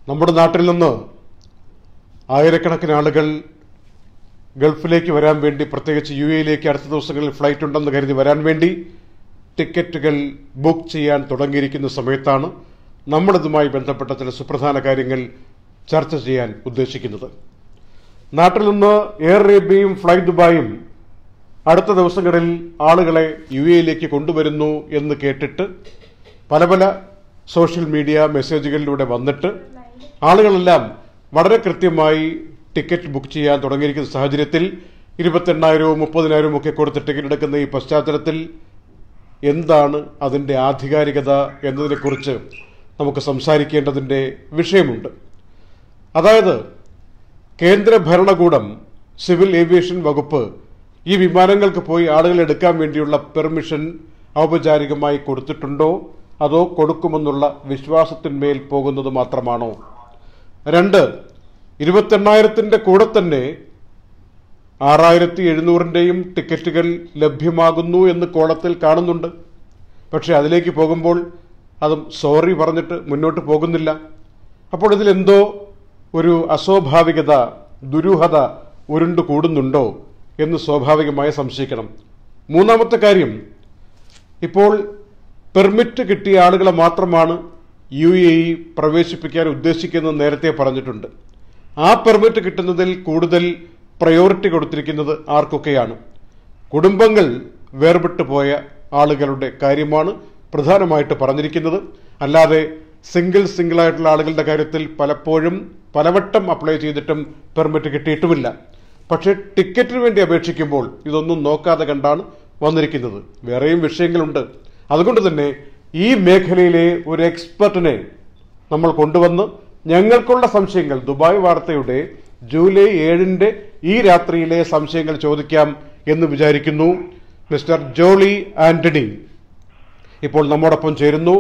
നമ്മുടെ നാട്ടിൽ നിന്ന് ആയിരക്കണക്കിന് ആളുകൾ ഗൾഫിലേക്ക് വരാൻ വേണ്ടി പ്രത്യേകിച്ച് യു എയിലേക്ക് അടുത്ത ദിവസങ്ങളിൽ ഫ്ലൈറ്റ് ഉണ്ടെന്ന് കരുതി വരാൻ വേണ്ടി ടിക്കറ്റുകൾ ബുക്ക് ചെയ്യാൻ തുടങ്ങിയിരിക്കുന്ന സമയത്താണ് നമ്മളിതുമായി ബന്ധപ്പെട്ട ചില സുപ്രധാന കാര്യങ്ങൾ ചർച്ച ചെയ്യാൻ ഉദ്ദേശിക്കുന്നത് നാട്ടിൽ നിന്ന് എയർ അറേബ്യയും ഫ്ലൈ ദുബായും അടുത്ത ദിവസങ്ങളിൽ ആളുകളെ യു എയിലേക്ക് കൊണ്ടുവരുന്നു എന്ന് കേട്ടിട്ട് പല പല സോഷ്യൽ മീഡിയ മെസ്സേജുകളിലൂടെ വന്നിട്ട് ആളുകളെല്ലാം വളരെ കൃത്യമായി ടിക്കറ്റ് ബുക്ക് ചെയ്യാൻ തുടങ്ങിയിരിക്കുന്ന സാഹചര്യത്തിൽ ഇരുപത്തെണ്ണായിരവും മുപ്പതിനായിരവും ഒക്കെ കൊടുത്ത് ടിക്കറ്റ് എടുക്കുന്ന ഈ പശ്ചാത്തലത്തിൽ എന്താണ് അതിൻ്റെ ആധികാരികത എന്നതിനെക്കുറിച്ച് നമുക്ക് സംസാരിക്കേണ്ടതിൻ്റെ വിഷയമുണ്ട് അതായത് കേന്ദ്ര ഭരണകൂടം സിവിൽ ഏവിയേഷൻ വകുപ്പ് ഈ വിമാനങ്ങൾക്ക് പോയി ആളുകളെ എടുക്കാൻ വേണ്ടിയുള്ള പെർമിഷൻ ഔപചാരികമായി കൊടുത്തിട്ടുണ്ടോ അതോ കൊടുക്കുമെന്നുള്ള വിശ്വാസത്തിന്മേൽ പോകുന്നത് മാത്രമാണോ രണ്ട് ഇരുപത്തെണ്ണായിരത്തിന്റെ കൂടെ തന്നെ ആറായിരത്തി എഴുന്നൂറിൻ്റെയും ടിക്കറ്റുകൾ ലഭ്യമാകുന്നു എന്ന് കോളത്തിൽ കാണുന്നുണ്ട് പക്ഷെ അതിലേക്ക് പോകുമ്പോൾ അതും സോറി പറഞ്ഞിട്ട് മുന്നോട്ട് പോകുന്നില്ല അപ്പോൾ ഇതിലെന്തോ ഒരു അസ്വാഭാവികത ദുരൂഹത ഉരുണ്ടു കൂടുന്നുണ്ടോ എന്ന് സ്വാഭാവികമായി സംശയിക്കണം മൂന്നാമത്തെ കാര്യം ഇപ്പോൾ പെർമിറ്റ് കിട്ടിയ ആളുകളെ മാത്രമാണ് യു എ ഇ പ്രവേശിപ്പിക്കാൻ ഉദ്ദേശിക്കുന്നത് നേരത്തെ പറഞ്ഞിട്ടുണ്ട് ആ പെർമിറ്റ് കിട്ടുന്നതിൽ കൂടുതൽ പ്രയോറിറ്റി കൊടുത്തിരിക്കുന്നത് ആർക്കൊക്കെയാണ് കുടുംബങ്ങൾ വേർപെട്ടു പോയ ആളുകളുടെ കാര്യമാണ് പ്രധാനമായിട്ട് പറഞ്ഞിരിക്കുന്നത് അല്ലാതെ സിംഗിൾ സിംഗിൾ ആയിട്ടുള്ള ആളുകളുടെ കാര്യത്തിൽ പലപ്പോഴും പലവട്ടം അപ്ലൈ ചെയ്തിട്ടും പെർമിറ്റ് കിട്ടിയിട്ടുമില്ല പക്ഷേ ടിക്കറ്റിന് വേണ്ടി അപേക്ഷിക്കുമ്പോൾ ഇതൊന്നും നോക്കാതെ കണ്ടാണ് വന്നിരിക്കുന്നത് വേറെയും വിഷയങ്ങളുണ്ട് അതുകൊണ്ട് തന്നെ ഈ മേഖലയിലെ ഒരു എക്സ്പെർട്ടിനെ നമ്മൾ കൊണ്ടുവന്ന് ഞങ്ങൾക്കുള്ള സംശയങ്ങൾ ദുബായ് വാർത്തയുടെ ജൂലൈ ഏഴിന്റെ ഈ രാത്രിയിലെ സംശയങ്ങൾ ചോദിക്കാം എന്ന് വിചാരിക്കുന്നു മിസ്റ്റർ ജോളി ആന്റണി ഇപ്പോൾ നമ്മോടൊപ്പം ചേരുന്നു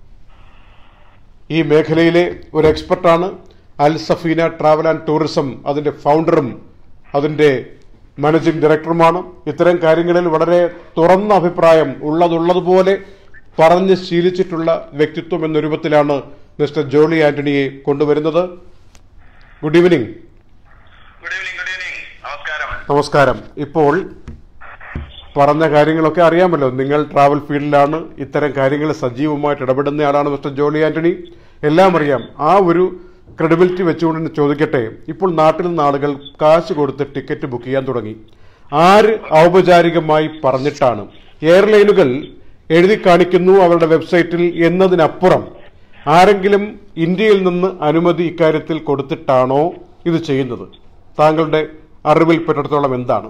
ഈ മേഖലയിലെ ഒരു എക്സ്പെർട്ടാണ് Al Safeena travel and tourism അതിന്റെ ഫൗണ്ടറും അതിന്റെ മാനേജിംഗ് ഡയറക്ടറുമാണ് ഇത്തരം കാര്യങ്ങളിൽ വളരെ തുറന്ന അഭിപ്രായം ഉള്ളതുള്ളതുപോലെ പറഞ്ഞ് ശീലിച്ചിട്ടുള്ള വ്യക്തിത്വം എന്ന രൂപത്തിലാണ് മിസ്റ്റർ ജോളി ആന്റണിയെ കൊണ്ടുവരുന്നത് good evening good evening good evening നമസ്കാരം നമസ്കാരം ഇപ്പോൾ പറഞ്ഞ കാര്യങ്ങളൊക്കെ അറിയാമല്ലോ നിങ്ങൾ ട്രാവൽ ഫീൽഡിലാണ് ഇത്തരം കാര്യങ്ങൾ സജീവമായിട്ട് ഇടപെടുന്നയാളാണ് മിസ്റ്റർ ജോളി ആന്റണി എല്ലാം അറിയാം ആ ഒരു ക്രെഡിബിലിറ്റി വെച്ചുകൊണ്ട് തന്നെ ചോദിക്കട്ടെ ഇപ്പോൾ നാട്ടിൽ നിന്ന് ആളുകൾ കാശ് കൊടുത്ത് ടിക്കറ്റ് ബുക്ക് ചെയ്യാൻ തുടങ്ങി ആര് ഔപചാരികമായി പറഞ്ഞിട്ടാണ് എയർലൈനുകൾ എഴുതി കാണിക്കുന്നു അവരുടെ വെബ്സൈറ്റിൽ എന്നതിനപ്പുറം ആരെങ്കിലും ഇന്ത്യയിൽ നിന്ന് അനുമതി ഇക്കാര്യത്തിൽ കൊടുത്തിട്ടാണോ ഇത് ചെയ്യുന്നത് താങ്കളുടെ അറിവിൽപ്പെട്ടിടത്തോളം എന്താണ്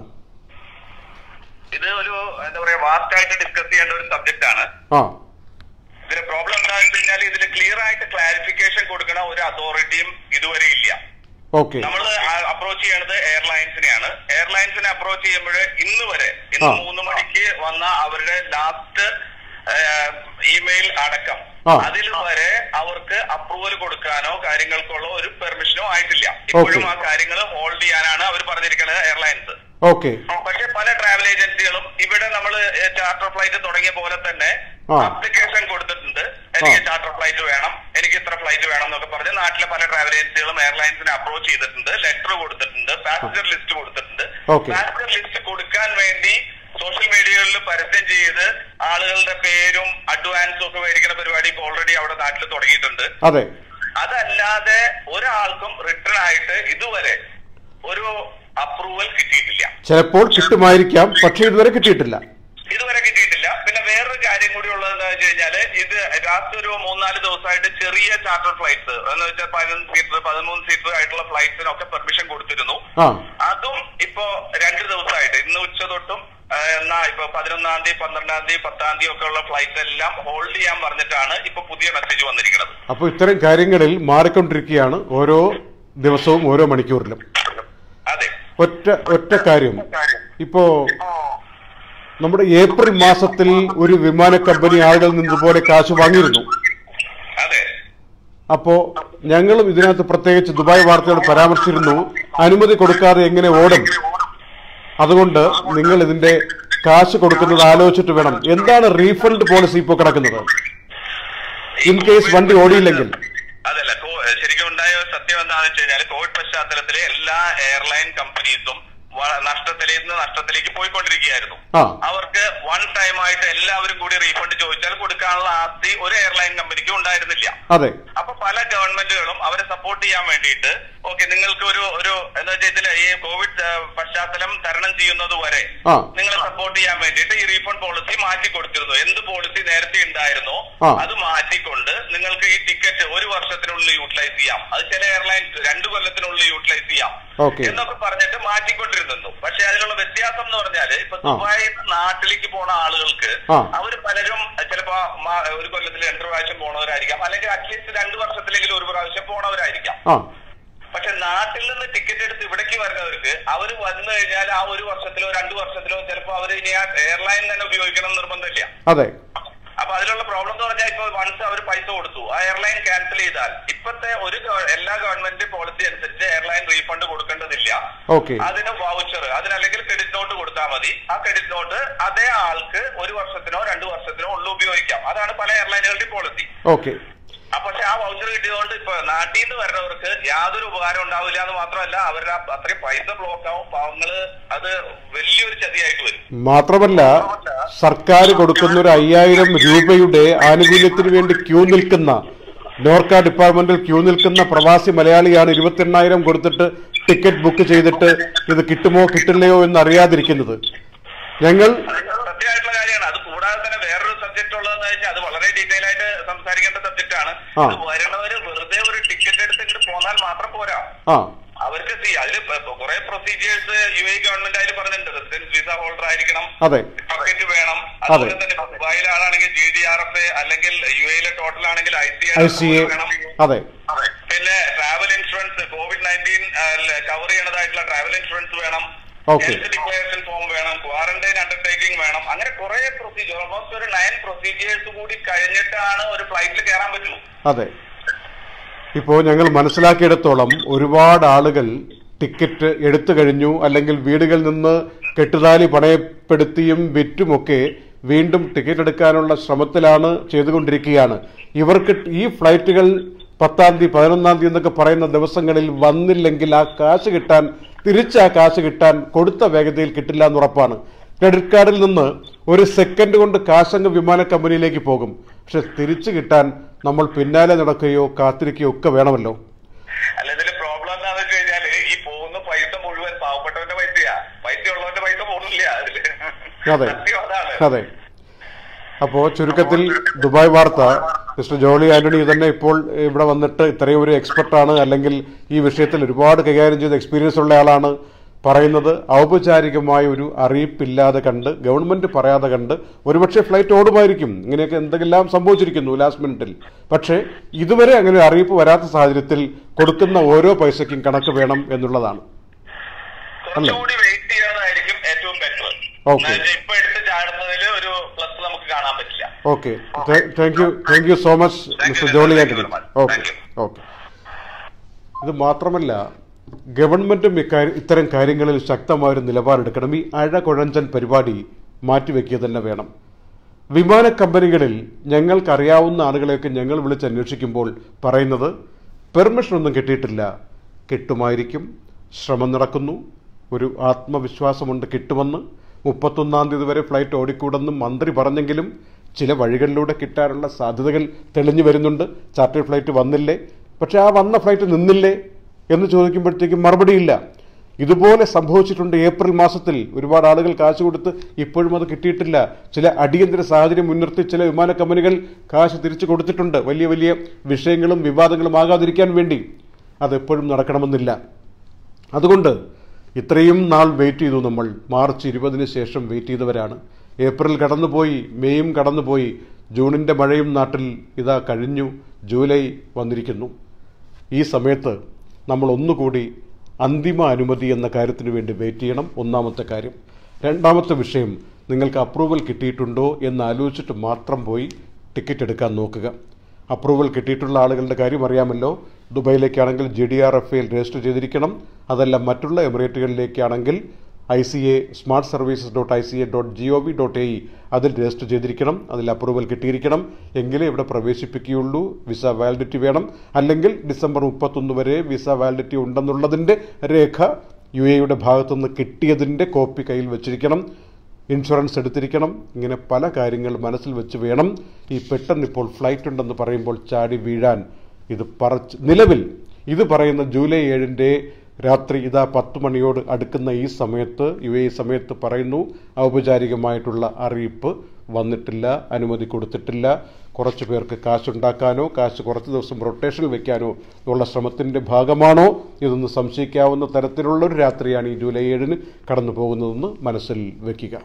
ഇത് ഒരു എന്താ പറയാ വാസ്റ്റ് ആയിട്ട് ഡിസ്കസ് ചെയ്യേണ്ട ഒരു സബ്ജക്ട് ആണ് ആ ഇതിന്റെ പ്രോബ്ലം എന്താണെന്ന് വെച്ച് കഴിഞ്ഞാൽ ഇതിൽ ക്ലിയർ ആയിട്ട് ക്ലാരിഫിക്കേഷൻ കൊടുക്കണ ഒരു അതോറിറ്റിയും ഇതുവരെ ഇല്ല ഓക്കെ നമ്മൾ അപ്രോച്ച് ചെയ്യണത് എയർലൈൻസിനെയാണ് എയർലൈൻസിനെ അപ്രോച്ച് ചെയ്യുമ്പോൾ ഇന്ന് വരെ ഇന്ന് ആ. മൂന്ന് മണിക്ക് വന്ന അവരുടെ ലാസ്റ്റ് ഇമെയിൽ അടക്കം ആ. അതിൽ വരെ അവർക്ക് അപ്രൂവൽ കൊടുക്കാനോ കാര്യങ്ങൾക്കുള്ള ഒരു പെർമിഷനോ ആയിട്ടില്ല ഇപ്പോഴും ആ കാര്യങ്ങൾ ഹോൾഡ് ചെയ്യാനാണ് അവർ പറഞ്ഞിരിക്കുന്നത് എയർലൈൻസ് ഓക്കെ പക്ഷെ പല ട്രാവൽ ഏജൻസികളും ഇവിടെ നമ്മൾ ചാർട്ടർ ഫ്ലൈറ്റ് തുടങ്ങിയ പോലെ തന്നെ ആ. ആപ്ലിക്കേഷൻ കൊടുത്തിട്ടുണ്ട് എനിക്ക് ആ. ചാർട്ടർ ഫ്ലൈറ്റ് വേണം എനിക്ക് ഇത്ര ഫ്ലൈറ്റ് വേണം എന്നൊക്കെ പറഞ്ഞ് നാട്ടിലെ പല ട്രാവൽ ഏജൻസികളും എയർലൈൻസിനെ അപ്രോച്ച് ചെയ്തിട്ടുണ്ട് ലെറ്റർ കൊടുത്തിട്ടുണ്ട് പാസഞ്ചർ ലിസ്റ്റ് കൊടുത്തിട്ടുണ്ട് Okay. പാസഞ്ചർ ലിസ്റ്റ് കൊടുക്കാൻ വേണ്ടി സോഷ്യൽ മീഡിയകളിൽ പരസ്യം ചെയ്ത് ആളുകളുടെ പേരും അഡ്വാൻസും ഒക്കെ മേടിക്കുന്ന പരിപാടി ഇപ്പൊ ഓൾറെഡി അവിടെ നാട്ടിൽ തുടങ്ങിയിട്ടുണ്ട് അതെ അതല്ലാതെ ഒരാൾക്കും റിട്ടേൺ ആയിട്ട് ഇതുവരെ ഒരു അപ്രൂവൽ കിട്ടിയിട്ടില്ല ചിലപ്പോൾ കിട്ടുമായിരിക്കാം പക്ഷെ ഇതുവരെ കിട്ടിയിട്ടില്ല ഇതുവരെ കിട്ടിയിട്ടില്ല പിന്നെ വേറൊരു കാര്യം കൂടി ഉള്ളത് എന്താ വെച്ച് കഴിഞ്ഞാല് ഇത് ലാസ്റ്റ് ഒരു മൂന്നാല് ദിവസമായിട്ട് ചെറിയ ചാർട്ടർ ഫ്ലൈറ്റ്സ് എന്ന് വെച്ചാൽ പതിനൊന്ന് സീറ്റർ പതിമൂന്ന് സീറ്റർ ആയിട്ടുള്ള ഫ്ലൈറ്റ്സിനൊക്കെ പെർമിഷൻ കൊടുത്തിരുന്നു ആ അതും ഇപ്പോ രണ്ട് ദിവസമായിട്ട് ഇന്ന് ഉച്ച തൊട്ടും ആ, എന്നാ ഇപ്പൊ പതിനൊന്നാം തീയതി പന്ത്രണ്ടാം തീയതി പത്താം തീയതി ഒക്കെ ഉള്ള ഫ്ലൈറ്റ് എല്ലാം ഹോൾഡ് ചെയ്യാൻ പറഞ്ഞിട്ടാണ് ഇപ്പൊ പുതിയ മെസ്സേജ് വന്നിരിക്കുന്നത് അപ്പോൾ ഇത്തരം കാര്യങ്ങളിൽ മാറിക്കൊണ്ടിരിക്കുകയാണ് ഓരോ ദിവസവും ഓരോ മണിക്കൂറിലും അതെ ഒറ്റ ഒറ്റ കാര്യം ഇപ്പോ നമ്മുടെ ഏപ്രിൽ മാസത്തിൽ ഒരു വിമാന കമ്പനി ആളുകളിൽ നിന്നതുപോലെ കാശ് വാങ്ങിയിരുന്നു അതെ അപ്പോ ഞങ്ങളും ഇതിനകത്ത് പ്രത്യേകിച്ച് ദുബായ് വാർത്തയോട് പരാമർശിച്ചിരുന്നു അനുമതി കൊടുക്കാതെ എങ്ങനെ ഓടും അതുകൊണ്ട് നിങ്ങൾ ഇതിന്റെ കാശ് കൊടുക്കുന്നത് ആലോചിച്ചിട്ട് വേണം എന്താണ് റീഫണ്ട് പോളിസി ഇപ്പോൾ കിടക്കുന്നത് ഇൻ കേസ് വണ്ടി ഓടിയില്ലെങ്കിൽ അതല്ല കോ- ശരിക്കും ഉണ്ടായ കോവിഡ് പശ്ചാത്തലത്തിലെ എല്ലാ എയർലൈൻ കമ്പനീസും വ- നഷ്ടത്തിലേക്ക് നിന്ന് നഷ്ടത്തിലേക്ക് പോയിക്കൊണ്ടിരിക്കുകയായിരുന്നു ആ അവർക്ക് വൺ ടൈം ആയിട്ട് എല്ലാവരും കൂടി റീഫണ്ട് ചോദിച്ചാൽ കൊടുക്കാനുള്ള ആസ്തി ഒരു എയർലൈൻ കമ്പനിക്ക് ഉണ്ടായിരുന്നില്ല അതെ അപ്പൊ പല ഗവൺമെന്റുകളും അവരെ സപ്പോർട്ട് ചെയ്യാൻ വേണ്ടിയിട്ട് ഓക്കെ നിങ്ങൾക്ക് ഒരു ഒരു എന്താ വെച്ചാൽ ഇതില് ഈ കോവിഡ് ആ, പശ്ചാത്തലം തരണം ചെയ്യുന്നത് വരെ ആ നിങ്ങളെ സപ്പോർട്ട് ചെയ്യാൻ വേണ്ടിയിട്ട് ഈ റീഫണ്ട് പോളിസി മാറ്റി കൊടുത്തിരുന്നു എന്ത് പോളിസി നേരത്തെ ഉണ്ടായിരുന്നോ ആ. അത് മാറ്റിക്കൊണ്ട് നിങ്ങൾക്ക് ഈ ടിക്കറ്റ് ഒരു വർഷത്തിനുള്ളിൽ യൂട്ടിലൈസ് ചെയ്യാം അത് ചില എയർലൈൻസ് രണ്ടു കൊല്ലത്തിനുള്ളിൽ യൂട്ടിലൈസ് ചെയ്യാം ഓക്കെ എന്നൊക്കെ പറഞ്ഞിട്ട് മാറ്റിക്കൊണ്ടിരുന്നു പക്ഷെ അതിലുള്ള വ്യത്യാസം എന്ന് പറഞ്ഞാല് ഇപ്പൊ ആ. ദുബായിൽ നിന്ന് നാട്ടിലേക്ക് പോണ ആളുകൾക്ക് ആ. അവര് പലരും ചിലപ്പോ മാ- ഒരു കൊല്ലത്തിൽ രണ്ട് പ്രാവശ്യം പോണവരായിരിക്കാം അല്ലെങ്കിൽ അറ്റ്ലീസ്റ്റ് രണ്ട് വർഷത്തിലെങ്കിലും ഒരു പ്രാവശ്യം പോണവരായിരിക്കാം ആ പക്ഷെ നാട്ടിൽ നിന്ന് ടിക്കറ്റ് എടുത്ത് ഇവിടേക്ക് വരുന്നവർക്ക് അവർ വന്നു കഴിഞ്ഞാൽ ആ ഒരു വർഷത്തിലോ രണ്ടു വർഷത്തിലോ ചിലപ്പോ അവർ ഇനി ആ എയർലൈൻ തന്നെ ഉപയോഗിക്കണം എന്ന് നിർബന്ധമില്ല അതെ അപ്പൊ അതിലുള്ള പ്രോബ്ലം എന്ന് പറഞ്ഞാൽ ഇപ്പൊ വൺസ് അവർ പൈസ കൊടുത്തു ആ എയർലൈൻ ക്യാൻസൽ ചെയ്താൽ ഇപ്പത്തെ ഒരു ഗവ- എല്ലാ ഗവൺമെന്റ് പോളിസി അനുസരിച്ച് എയർലൈൻ റീഫണ്ട് കൊടുക്കേണ്ടതില്ല ഓക്കെ അതിന് വൗച്ചർ അതിനല്ലെങ്കിൽ ക്രെഡിറ്റ് നോട്ട് കൊടുത്താൽ മതി ആ ക്രെഡിറ്റ് നോട്ട് അതേ ആൾക്ക് ഒരു വർഷത്തിനോ രണ്ടു വർഷത്തിനോ ഉള്ളു ഉപയോഗിക്കാം അതാണ് പല എയർലൈനുകളുടെയും പോളിസി ഓക്കെ ആ പക്ഷെ ആ വൗച്ചർ കിട്ടിയതുകൊണ്ട് ഇപ്പൊ നാട്ടിൽ നിന്ന് വരുന്നവർക്ക് യാതൊരു ഉപകാരം ഉണ്ടാവില്ല എന്ന് മാത്രമല്ല അവരുടെ ആ അത്രയും പൈസ ബ്ലോക്ക് ആവും പാവങ്ങള് അത് വലിയൊരു ചതിയായിട്ട് വരും മാത്രമല്ല സർക്കാർ കൊടുക്കുന്ന ഒരു അയ്യായിരം രൂപയുടെ ആനുകൂല്യത്തിന് വേണ്ടി ക്യൂ നിൽക്കുന്ന നോർക്ക ഡിപ്പാർട്ട്മെന്റിൽ ക്യൂ നിൽക്കുന്ന പ്രവാസി മലയാളിയാണ് ഇരുപത്തെണ്ണായിരം കൊടുത്തിട്ട് ടിക്കറ്റ് ബുക്ക് ചെയ്തിട്ട് ഇത് കിട്ടുമോ കിട്ടില്ലയോ എന്ന് അറിയാതിരിക്കുന്നത് ഞങ്ങൾ സത്യമായിട്ടുള്ള കാര്യമാണ് അത് കൂടാതെ തന്നെ വേറൊരു സബ്ജക്ട് ഉള്ളതെന്ന് വെച്ചാൽ അത് വളരെ ഡീറ്റെയിൽ ആയിട്ട് സംസാരിക്കേണ്ട സബ്ജക്ട് ആണ് ആ. ഇത് വരുന്നവര് വെറുതെ ഒരു ടിക്കറ്റ് എടുത്തിട്ട് പോന്നാൽ മാത്രം പോരാ ആ അവർക്ക് see, അതില് കുറെ പ്രൊസീജിയേഴ്സ് യു എ ഗവൺമെന്റ് അതിൽ പറഞ്ഞിട്ടുണ്ട് റെസിഡൻസ് വിസ ഹോൾഡർ ആയിരിക്കണം അതെ ടിക്കറ്റ് വേണം അതുപോലെ തന്നെ ദുബായിലെ ആളാണെങ്കിൽ ജി ഡി ആർ എഫ് അല്ലെങ്കിൽ യു എയിലെ ടോട്ടൽ ആണെങ്കിൽ I C I C A വേണം അതെ പിന്നെ travel insurance covid nineteen cover ചെയ്യണതായിട്ടുള്ള ട്രാവൽ ഇൻഷുറൻസ് വേണം Okay. ഹെൽത്ത് ഡിക്ലറേഷൻ ഫോം വേണം ക്വാറന്റൈൻ അണ്ടർടേക്കിംഗ് വേണം അങ്ങനെ കുറെ പ്രൊസീജിയർ ഓൾമോസ്റ്റ് ഒരു നയൻ പ്രൊസീജിയേഴ്സ് കൂടി കഴിഞ്ഞിട്ടാണ് ഒരു ഫ്ലൈറ്റിൽ കയറാൻ പറ്റുള്ളൂ അതെ ഇപ്പോൾ ഞങ്ങൾ മനസ്സിലാക്കിയിടത്തോളം ഒരുപാട് ആളുകൾ ടിക്കറ്റ് എടുത്തു കഴിഞ്ഞു അല്ലെങ്കിൽ വീടുകളിൽ നിന്ന് കെട്ടുതാലി പണയപ്പെടുത്തിയും വിറ്റുമൊക്കെ വീണ്ടും ടിക്കറ്റ് എടുക്കാനുള്ള ശ്രമത്തിലാണ് ചെയ്തുകൊണ്ടിരിക്കുകയാണ് ഇവർക്ക് ഈ ഫ്ലൈറ്റുകൾ പത്താം തീയതി പതിനൊന്നാം തീയതി എന്നൊക്കെ പറയുന്ന ദിവസങ്ങളിൽ വന്നില്ലെങ്കിൽ ആ കാശ് കിട്ടാൻ തിരിച്ച് ആ കാശ് കിട്ടാൻ കൊടുത്ത വേഗതയിൽ കിട്ടില്ല എന്ന് ഉറപ്പാണ് ക്രെഡിറ്റ് കാർഡിൽ നിന്ന് ഒരു സെക്കൻഡ് കൊണ്ട് കാശങ്ങ് വിമാന കമ്പനിയിലേക്ക് പോകും പക്ഷെ തിരിച്ചു കിട്ടാൻ നമ്മൾ പിന്നാലെ നടക്കുകയോ കാത്തിരിക്കുകയോ ഒക്കെ വേണമല്ലോ അല്ല ഇതില് പ്രോബ്ലം എന്താന്ന് വെച്ച് കഴിഞ്ഞാല് ഈ പോകുന്ന പൈസ മുഴുവൻ പാവപ്പെട്ടവന്റെ പൈസയാ പൈസ ഉള്ളവന്റെ പൈസ പോകുന്നില്ല അതില് അതെ. സത്യം അതാണ് അതെ അപ്പോ ചുരുക്കത്തിൽ ദുബായ് വാർത്ത മിസ്റ്റർ ജോളി ആന്റണി തന്നെ ഇപ്പോൾ ഇവിടെ വന്നിട്ട് ഇത്രയും ഒരു എക്സ്പെർട്ടാണ് അല്ലെങ്കിൽ ഈ വിഷയത്തിൽ ഒരുപാട് കൈകാര്യം ചെയ്ത എക്സ്പീരിയൻസ് ഉള്ള ആളാണ് പറയുന്നത് ഔപചാരികമായ ഒരു അറിയിപ്പില്ലാതെ കണ്ട് ഗവൺമെന്റ് പറയാതെ കണ്ട് ഒരുപക്ഷെ ഫ്ലൈറ്റ് ഓടുമായിരിക്കും ഇങ്ങനെയൊക്കെ എന്തെല്ലാം സംഭവിച്ചിരിക്കുന്നു ലാസ്റ്റ് മിനിറ്റിൽ പക്ഷേ ഇതുവരെ അങ്ങനെ ഒരു അറിയിപ്പ് വരാത്ത സാഹചര്യത്തിൽ കൊടുക്കുന്ന ഓരോ പൈസയ്ക്കും കണക്ക് വേണം എന്നുള്ളതാണ് കുറച്ചുകൂടി വെയിറ്റ് ചെയ്യണതായിരിക്കും ഏറ്റവും ബെറ്റർ Okay. ഇപ്പൊ എടുത്ത് ചാടുന്നതിൽ ഒരു പ്ലസ് നമുക്ക് കാണാൻ പറ്റില്ല okay thank you thank you so much Thank you, Mr sir. Jolly Thank you Antony very much. Okay Thank you. Okay ഇത് മാത്രമല്ല ഗവൺമെന്റും ഇക്കാര്യം ഇത്തരം കാര്യങ്ങളിൽ ശക്തമായൊരു നിലപാടെടുക്കണം ഈ അഴകുഴഞ്ചൻ പരിപാടി മാറ്റിവെക്കുക തന്നെ വേണം വിമാന കമ്പനികളിൽ ഞങ്ങൾക്കറിയാവുന്ന ആളുകളെയൊക്കെ ഞങ്ങൾ വിളിച്ച് അന്വേഷിക്കുമ്പോൾ പറയുന്നത് പെർമിഷൻ ഒന്നും കിട്ടിയിട്ടില്ല കിട്ടുമായിരിക്കും ശ്രമം നടക്കുന്നു ഒരു ആത്മവിശ്വാസമുണ്ട് കിട്ടുമെന്ന് മുപ്പത്തൊന്നാം തീയതി വരെ ഫ്ലൈറ്റ് ഓടിക്കൂടെന്നും മന്ത്രി പറഞ്ഞെങ്കിലും ചില വഴികളിലൂടെ കിട്ടാനുള്ള സാധ്യതകൾ തെളിഞ്ഞു വരുന്നുണ്ട് ചാർട്ടർ ഫ്ലൈറ്റ് വന്നില്ലേ പക്ഷെ ആ വന്ന ഫ്ലൈറ്റ് നിന്നില്ലേ എന്ന് ചോദിക്കുമ്പോഴത്തേക്കും മറുപടിയില്ല ഇതുപോലെ സംഭവിച്ചിട്ടുണ്ട് ഏപ്രിൽ മാസത്തിൽ ഒരുപാട് ആളുകൾ കാശ് കൊടുത്ത് ഇപ്പോഴും അത് കിട്ടിയിട്ടില്ല ചില അടിയന്തര സാഹചര്യം മുൻനിർത്തി ചില വിമാന കമ്പനികൾ കാശ് തിരിച്ചു കൊടുത്തിട്ടുണ്ട് വലിയ വലിയ വിഷയങ്ങളും വിവാദങ്ങളും ആകാതിരിക്കാൻ വേണ്ടി അതെപ്പോഴും നടക്കണമെന്നില്ല അതുകൊണ്ട് ഇത്രയും നാൾ വെയിറ്റ് ചെയ്തു നമ്മൾ മാർച്ച് ഇരുപതിന് ശേഷം വെയിറ്റ് ചെയ്തവരാണ് ഏപ്രിൽ കടന്നുപോയി മെയ്യും കടന്നുപോയി ജൂണിൻ്റെ മഴയും നാട്ടിൽ ഇതാ കഴിഞ്ഞു ജൂലൈ വന്നിരിക്കുന്നു ഈ സമയത്ത് നമ്മൾ ഒന്നുകൂടി അന്തിമ അനുമതി എന്ന കാര്യത്തിന് വേണ്ടി വെയിറ്റ് ചെയ്യണം ഒന്നാമത്തെ കാര്യം രണ്ടാമത്തെ വിഷയം നിങ്ങൾക്ക് അപ്രൂവൽ കിട്ടിയിട്ടുണ്ടോ എന്ന് ആലോചിച്ചിട്ട് മാത്രം പോയി ടിക്കറ്റ് എടുക്കാൻ നോക്കുക അപ്രൂവൽ കിട്ടിയിട്ടുള്ള ആളുകളുടെ കാര്യം അറിയാമല്ലോ ദുബായിലേക്കാണെങ്കിൽ ജി ഡി ആർ എഫ് എയിൽ രജിസ്റ്റർ ചെയ്തിരിക്കണം അതല്ല മറ്റുള്ള എമിറേറ്റുകളിലേക്കാണെങ്കിൽ I C A smart services dot I C A dot G O V dot A E അതിൽ രജിസ്റ്റർ ചെയ്തിരിക്കണം അതിൽ അപ്രൂവൽ കിട്ടിയിരിക്കണം എങ്കിലേ ഇവിടെ പ്രവേശിപ്പിക്കുകയുള്ളൂ വിസ വാലിഡിറ്റി വേണം അല്ലെങ്കിൽ ഡിസംബർ മുപ്പത്തൊന്ന് വരെ വിസ വാലിഡിറ്റി ഉണ്ടെന്നുള്ളതിൻ്റെ രേഖ യു എയുടെ ഭാഗത്തുനിന്ന് കിട്ടിയതിൻ്റെ കോപ്പി കയ്യിൽ വെച്ചിരിക്കണം ഇൻഷുറൻസ് എടുത്തിരിക്കണം ഇങ്ങനെ പല കാര്യങ്ങൾ മനസ്സിൽ വെച്ച് വേണം ഈ പെട്ടെന്ന് ഇപ്പോൾ ഫ്ലൈറ്റ് ഉണ്ടെന്ന് പറയുമ്പോൾ ചാടി വീഴാൻ ഇത് പറച്ച് നിലവിൽ ഇത് പറയുന്ന ജൂലൈ ഏഴിൻ്റെ രാത്രി ഇതാ പത്ത് മണിയോട് അടുക്കുന്ന ഈ സമയത്ത് യു എ സമയത്ത് പറയുന്നു ഔപചാരികമായിട്ടുള്ള അറിയിപ്പ് വന്നിട്ടില്ല അനുമതി കൊടുത്തിട്ടില്ല കുറച്ച് പേർക്ക് കാശുണ്ടാക്കാനോ കാശ് കുറച്ച് ദിവസം റൊട്ടേഷനിൽ വെക്കാനോ ഉള്ള ശ്രമത്തിൻ്റെ ഭാഗമാണോ ഇതൊന്ന് സംശയിക്കാവുന്ന തരത്തിലുള്ള ഒരു രാത്രിയാണ് ഈ ജൂലൈ ഏഴിന് കടന്നു പോകുന്നതെന്ന് മനസ്സിൽ വെക്കുക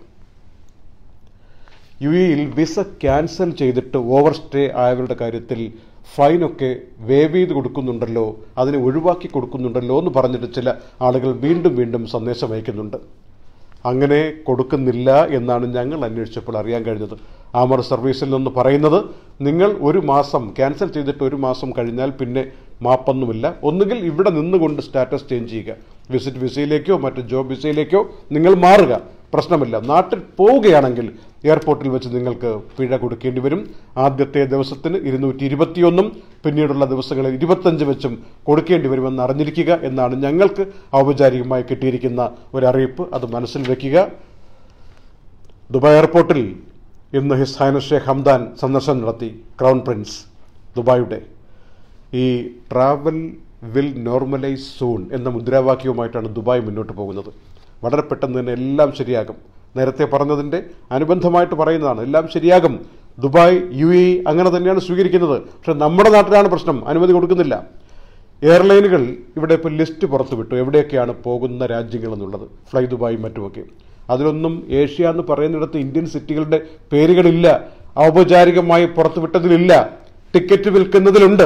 യു എയിൽ വിസ ക്യാൻസൽ ചെയ്തിട്ട് ഓവർ സ്റ്റേ ആയവരുടെ കാര്യത്തിൽ ഫൈനൊക്കെ വേവ് ചെയ്ത് കൊടുക്കുന്നുണ്ടല്ലോ അതിനെ ഒഴിവാക്കി കൊടുക്കുന്നുണ്ടല്ലോ എന്ന് പറഞ്ഞിട്ട് ചില ആളുകൾ വീണ്ടും വീണ്ടും സന്ദേശം അയക്കുന്നുണ്ട് അങ്ങനെ കൊടുക്കുന്നില്ല എന്നാണ് ഞങ്ങൾ അന്വേഷിച്ചപ്പോൾ അറിയാൻ കഴിഞ്ഞത് ആമർ സർവീസിൽ നിന്ന് പറയുന്നത് നിങ്ങൾ ഒരു മാസം ക്യാൻസൽ ചെയ്തിട്ട് ഒരു മാസം കഴിഞ്ഞാൽ പിന്നെ മാപ്പൊന്നുമില്ല ഒന്നുകിൽ ഇവിടെ നിന്നുകൊണ്ട് സ്റ്റാറ്റസ് ചേഞ്ച് ചെയ്യുക വിസിറ്റ് വിസയിലേക്കോ മറ്റ് ജോബ് വിസയിലേക്കോ നിങ്ങൾ മാറുക പ്രശ്നമില്ല നാട്ടിൽ പോവുകയാണെങ്കിൽ എയർപോർട്ടിൽ വെച്ച് നിങ്ങൾക്ക് പിഴ കൊടുക്കേണ്ടി വരും ആദ്യത്തെ ദിവസത്തിന് ഇരുന്നൂറ്റി ഇരുപത്തിയൊന്നും പിന്നീടുള്ള ദിവസങ്ങളിൽ ഇരുപത്തഞ്ച് വെച്ചും കൊടുക്കേണ്ടി വരുമെന്ന് അറിഞ്ഞിരിക്കുക എന്നാണ് ഞങ്ങൾക്ക് ഔപചാരികമായി കിട്ടിയിരിക്കുന്ന ഒരറിയിപ്പ് അത് മനസ്സിൽ വയ്ക്കുക ദുബായ് എയർപോർട്ടിൽ ഇന്ന് ഹിസ് ഹൈനസ് ഷേഖ് ഹംദാൻ സന്ദർശനം നടത്തി ക്രൗൺ പ്രിൻസ് ദുബായുടെ ഈ ട്രാവൽ വിൽ നോർമലൈസ് സൂൺ എന്ന മുദ്രാവാക്യവുമായിട്ടാണ് ദുബായ് മുന്നോട്ട് പോകുന്നത് വളരെ പെട്ടെന്ന് തന്നെ എല്ലാം ശരിയാകും നേരത്തെ പറഞ്ഞതിൻ്റെ അനുബന്ധമായിട്ട് പറയുന്നതാണ് എല്ലാം ശരിയാകും ദുബായ് യു എ അങ്ങനെ തന്നെയാണ് സ്വീകരിക്കുന്നത് പക്ഷെ നമ്മുടെ നാട്ടിലാണ് പ്രശ്നം അനുമതി കൊടുക്കുന്നില്ല എയർലൈനുകൾ ഇവിടെ ഇപ്പോൾ ലിസ്റ്റ് പുറത്തുവിട്ടു എവിടെയൊക്കെയാണ് പോകുന്ന രാജ്യങ്ങൾ എന്നുള്ളത് ഫ്ലൈ ദുബായും മറ്റുമൊക്കെ അതിലൊന്നും ഏഷ്യ എന്ന് പറയുന്നിടത്ത് ഇന്ത്യൻ സിറ്റികളുടെ പേരുകളില്ല ഔപചാരികമായി പുറത്തുവിട്ടതിലില്ല ടിക്കറ്റ് വിൽക്കുന്നതിലുണ്ട്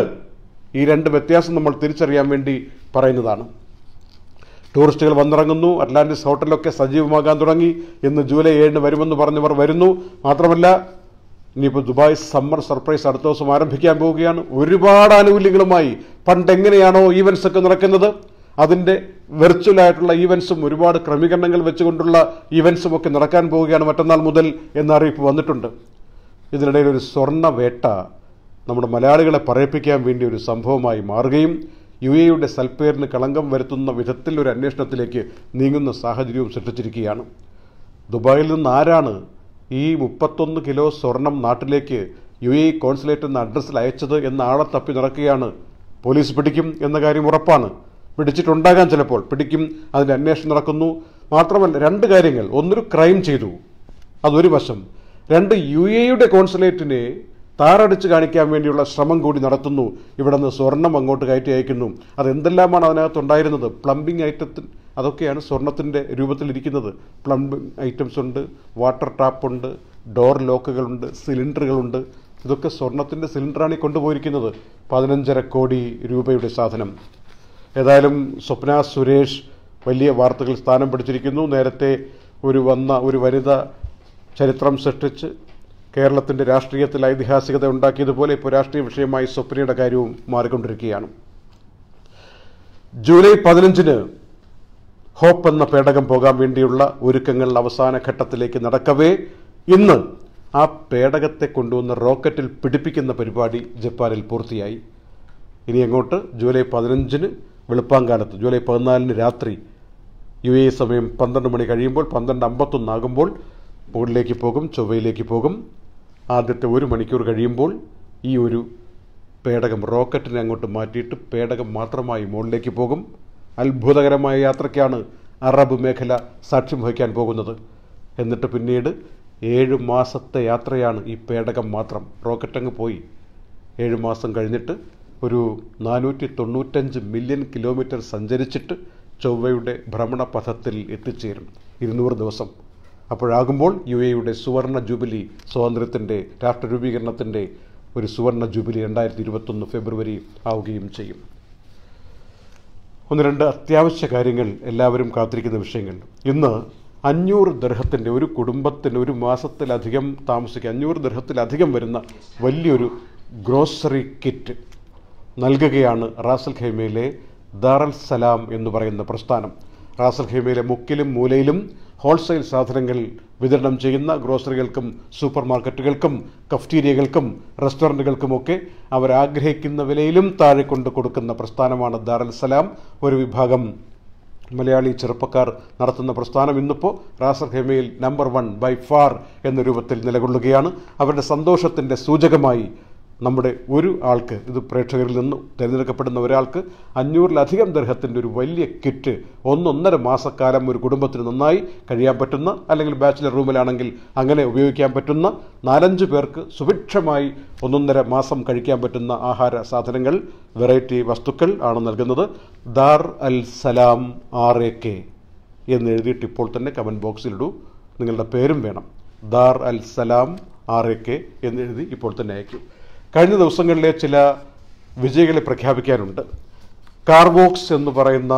ഈ രണ്ട് വ്യത്യാസം നമ്മൾ തിരിച്ചറിയാൻ വേണ്ടി പറയുന്നതാണ് ടൂറിസ്റ്റുകൾ വന്നിറങ്ങുന്നു അറ്റ്ലാന്റിസ് ഹോട്ടലൊക്കെ സജീവമാകാൻ തുടങ്ങി ഇന്ന് ജൂലൈ ഏഴിന് വരുമെന്ന് പറഞ്ഞവർ വരുന്നു മാത്രമല്ല ഇനിയിപ്പോൾ ദുബായ് സമ്മർ സർപ്രൈസ് അടുത്ത ദിവസം ആരംഭിക്കാൻ പോവുകയാണ് ഒരുപാട് ആനുകൂല്യങ്ങളുമായി പണ്ട് എങ്ങനെയാണോ ഈവൻസ് ഒക്കെ നടക്കുന്നത് അതിൻ്റെ വെർച്വൽ ആയിട്ടുള്ള ഈവൻസും ഒരുപാട് ക്രമീകരണങ്ങൾ വെച്ചുകൊണ്ടുള്ള ഈവൻസും ഒക്കെ നടക്കാൻ പോവുകയാണ് മറ്റന്നാൾ മുതൽ എന്ന അറിയിപ്പ് വന്നിട്ടുണ്ട് ഇതിനിടയിൽ ഒരു സ്വർണ്ണ വേട്ട നമ്മുടെ മലയാളികളെ പറയിപ്പിക്കാൻ വേണ്ടി ഒരു സംഭവമായി മാറുകയും യു എയുടെ സൽപ്പേരിന് കളങ്കം വരുത്തുന്ന വിധത്തിൽ ഒരു അന്വേഷണത്തിലേക്ക് നീങ്ങുന്ന സാഹചര്യവും സൃഷ്ടിച്ചിരിക്കുകയാണ് ദുബായിൽ നിന്ന് ആരാണ് ഈ മുപ്പത്തൊന്ന് കിലോ സ്വർണം നാട്ടിലേക്ക് യു എ കോൺസുലേറ്റ് എന്ന അഡ്രസ്സിൽ അയച്ചത് എന്ന ആളെ തപ്പി നടക്കുകയാണ് പോലീസ് പിടിക്കും എന്ന കാര്യം ഉറപ്പാണ് പിടിച്ചിട്ടുണ്ടാകാൻ ചിലപ്പോൾ പിടിക്കും അതിൻ്റെ അന്വേഷണം നടക്കുന്നു മാത്രമല്ല രണ്ട് കാര്യങ്ങൾ ഒന്നൊരു ക്രൈം ചെയ്തു അതൊരു വശം രണ്ട് യു എയുടെ കോൺസുലേറ്റിനെ താറടിച്ച് കാണിക്കാൻ വേണ്ടിയുള്ള ശ്രമം കൂടി നടത്തുന്നു ഇവിടെ നിന്ന് സ്വർണം അങ്ങോട്ട് കയറ്റി അയക്കുന്നു അതെന്തെല്ലാമാണ് അതിനകത്തുണ്ടായിരുന്നത് പ്ലംബിംഗ് ഐറ്റത്തിൽ അതൊക്കെയാണ് സ്വർണത്തിൻ്റെ രൂപത്തിലിരിക്കുന്നത് പ്ലംബിംഗ് ഐറ്റംസ് ഉണ്ട് വാട്ടർ ടാപ്പ് ഉണ്ട് ഡോർ ലോക്കുകളുണ്ട് സിലിണ്ടറുകളുണ്ട് ഇതൊക്കെ സ്വർണത്തിൻ്റെ സിലിണ്ടറാണ് ഈ കൊണ്ടുപോയിരിക്കുന്നത് പതിനഞ്ചര കോടി രൂപയുടെ സാധനം ഏതായാലും സ്വപ്ന സുരേഷ് വലിയ വാർത്തകൾ സ്ഥാനം പിടിച്ചിരിക്കുന്നു നേരത്തെ ഒരു വന്ന ഒരു വനിത ചരിത്രം സൃഷ്ടിച്ച് കേരളത്തിൻ്റെ രാഷ്ട്രീയത്തിൽ ഐതിഹാസികത ഉണ്ടാക്കിയതുപോലെ ഇപ്പോൾ രാഷ്ട്രീയ വിഷയമായി സ്വപ്നയുടെ കാര്യവും മാറിക്കൊണ്ടിരിക്കുകയാണ് ജൂലൈ പതിനഞ്ചിന് ഹോപ്പ് എന്ന പേടകം പോകാൻ വേണ്ടിയുള്ള ഒരുക്കങ്ങൾ അവസാന ഘട്ടത്തിലേക്ക് നടക്കവേ ഇന്ന് ആ പേടകത്തെ കൊണ്ടുവന്ന റോക്കറ്റിൽ പിടിപ്പിക്കുന്ന പരിപാടി ജപ്പാനിൽ പൂർത്തിയായി ഇനി അങ്ങോട്ട് ജൂലൈ പതിനഞ്ചിന് വെളുപ്പാങ്കാലത്ത് ജൂലൈ പതിനാലിന് രാത്രി യു എ സമയം പന്ത്രണ്ട് മണി കഴിയുമ്പോൾ പന്ത്രണ്ട് അമ്പത്തൊന്നാകുമ്പോൾ മുകളിലേക്ക് പോകും ചൊവ്വയിലേക്ക് പോകും ആദ്യത്തെ ഒരു മണിക്കൂർ കഴിയുമ്പോൾ ഈ ഒരു പേടകം റോക്കറ്റിനെ അങ്ങോട്ട് മാറ്റിയിട്ട് പേടകം മാത്രമായി മുകളിലേക്ക് പോകും അത്ഭുതകരമായ യാത്രയ്ക്കാണ് അറബ് മേഖല സാക്ഷ്യം വഹിക്കാൻ പോകുന്നത് എന്നിട്ട് പിന്നീട് ഏഴ് മാസത്തെ യാത്രയാണ് ഈ പേടകം മാത്രം റോക്കറ്റ് അങ്ങ് പോയി ഏഴ് മാസം കഴിഞ്ഞിട്ട് ഒരു നാനൂറ്റി തൊണ്ണൂറ്റഞ്ച് മില്യൺ കിലോമീറ്റർ സഞ്ചരിച്ചിട്ട് ചൊവ്വയുടെ ഭ്രമണപഥത്തിൽ എത്തിച്ചേരും ഇരുന്നൂറ് ദിവസം അപ്പോഴാകുമ്പോൾ യു എയുടെ സുവർണ ജൂബിലി സ്വാതന്ത്ര്യത്തിൻ്റെ രാഷ്ട്ര രൂപീകരണത്തിൻ്റെ ഒരു സുവർണ ജൂബിലി രണ്ടായിരത്തി ഇരുപത്തൊന്ന് ഫെബ്രുവരി ആവുകയും ചെയ്യും ഒന്ന് രണ്ട് അത്യാവശ്യ കാര്യങ്ങൾ എല്ലാവരും കാത്തിരിക്കുന്ന വിഷയങ്ങൾ ഇന്ന് അഞ്ഞൂറ് ദർഹത്തിൻ്റെ ഒരു കുടുംബത്തിന് ഒരു മാസത്തിലധികം താമസിക്കുക അഞ്ഞൂറ് ദർഹത്തിലധികം വരുന്ന വലിയൊരു ഗ്രോസറി കിറ്റ് നൽകുകയാണ് റാസൽ ഖൈമയിലെ ദാറൽ സലാം എന്ന് പറയുന്ന പ്രസ്ഥാനം റാസൽ ഖൈമയിലെ മുക്കിലും മൂലയിലും ഹോൾസെയിൽ സാധനങ്ങൾ വിതരണം ചെയ്യുന്ന ഗ്രോസറികൾക്കും സൂപ്പർ മാർക്കറ്റുകൾക്കും കഫ്റ്റീരിയകൾക്കും റെസ്റ്റോറൻറ്റുകൾക്കുമൊക്കെ അവരാഗ്രഹിക്കുന്ന വിലയിലും താഴെ കൊണ്ട് കൊടുക്കുന്ന പ്രസ്ഥാനമാണ് ദാറുൽ സലാം ഒരു വിഭാഗം മലയാളി ചെറുപ്പക്കാർ നടത്തുന്ന പ്രസ്ഥാനം ഇന്നിപ്പോൾ റാസൽ ഹെമയിൽ നമ്പർ വൺ ബൈ ഫാർ എന്ന രൂപത്തിൽ നിലകൊള്ളുകയാണ് അവരുടെ സന്തോഷത്തിൻ്റെ സൂചകമായി നമ്മുടെ ഒരു ആൾക്ക് ഇത് പ്രേക്ഷകരിൽ നിന്ന് തിരഞ്ഞെടുക്കപ്പെടുന്ന ഒരാൾക്ക് അഞ്ഞൂറിലധികം ദർഹത്തിൻ്റെ ഒരു വലിയ കിറ്റ് ഒന്നൊന്നര മാസക്കാലം ഒരു കുടുംബത്തിന് നന്നായി കഴിയാൻ പറ്റുന്ന അല്ലെങ്കിൽ ബാച്ചിലർ റൂമിലാണെങ്കിൽ അങ്ങനെ ഉപയോഗിക്കാൻ പറ്റുന്ന നാലഞ്ച് പേർക്ക് സുഭിക്ഷമായി ഒന്നൊന്നര മാസം കഴിക്കാൻ പറ്റുന്ന ആഹാര സാധനങ്ങൾ വെറൈറ്റി വസ്തുക്കൾ ആണ് നൽകുന്നത് Dar Al Salam R A K എന്ന് എഴുതിയിട്ട് ഇപ്പോൾ തന്നെ കമൻറ്റ് ബോക്സിലിടൂ നിങ്ങളുടെ പേരും വേണം Dar Al Salam R A K എന്ന് എഴുതി ഇപ്പോൾ തന്നെ അയക്കും കഴിഞ്ഞ ദിവസങ്ങളിലെ ചില വിജയികളെ പ്രഖ്യാപിക്കാനുണ്ട് കാർബോക്സ് എന്ന് പറയുന്ന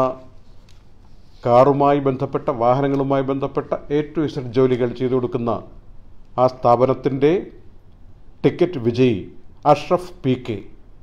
കാറുമായി ബന്ധപ്പെട്ട വാഹനങ്ങളുമായി ബന്ധപ്പെട്ട എ ടു ഇസഡ് ജോലികൾ ചെയ്തു കൊടുക്കുന്ന ആ സ്ഥാപനത്തിൻ്റെ ടിക്കറ്റ് വിജയി Ashraf P K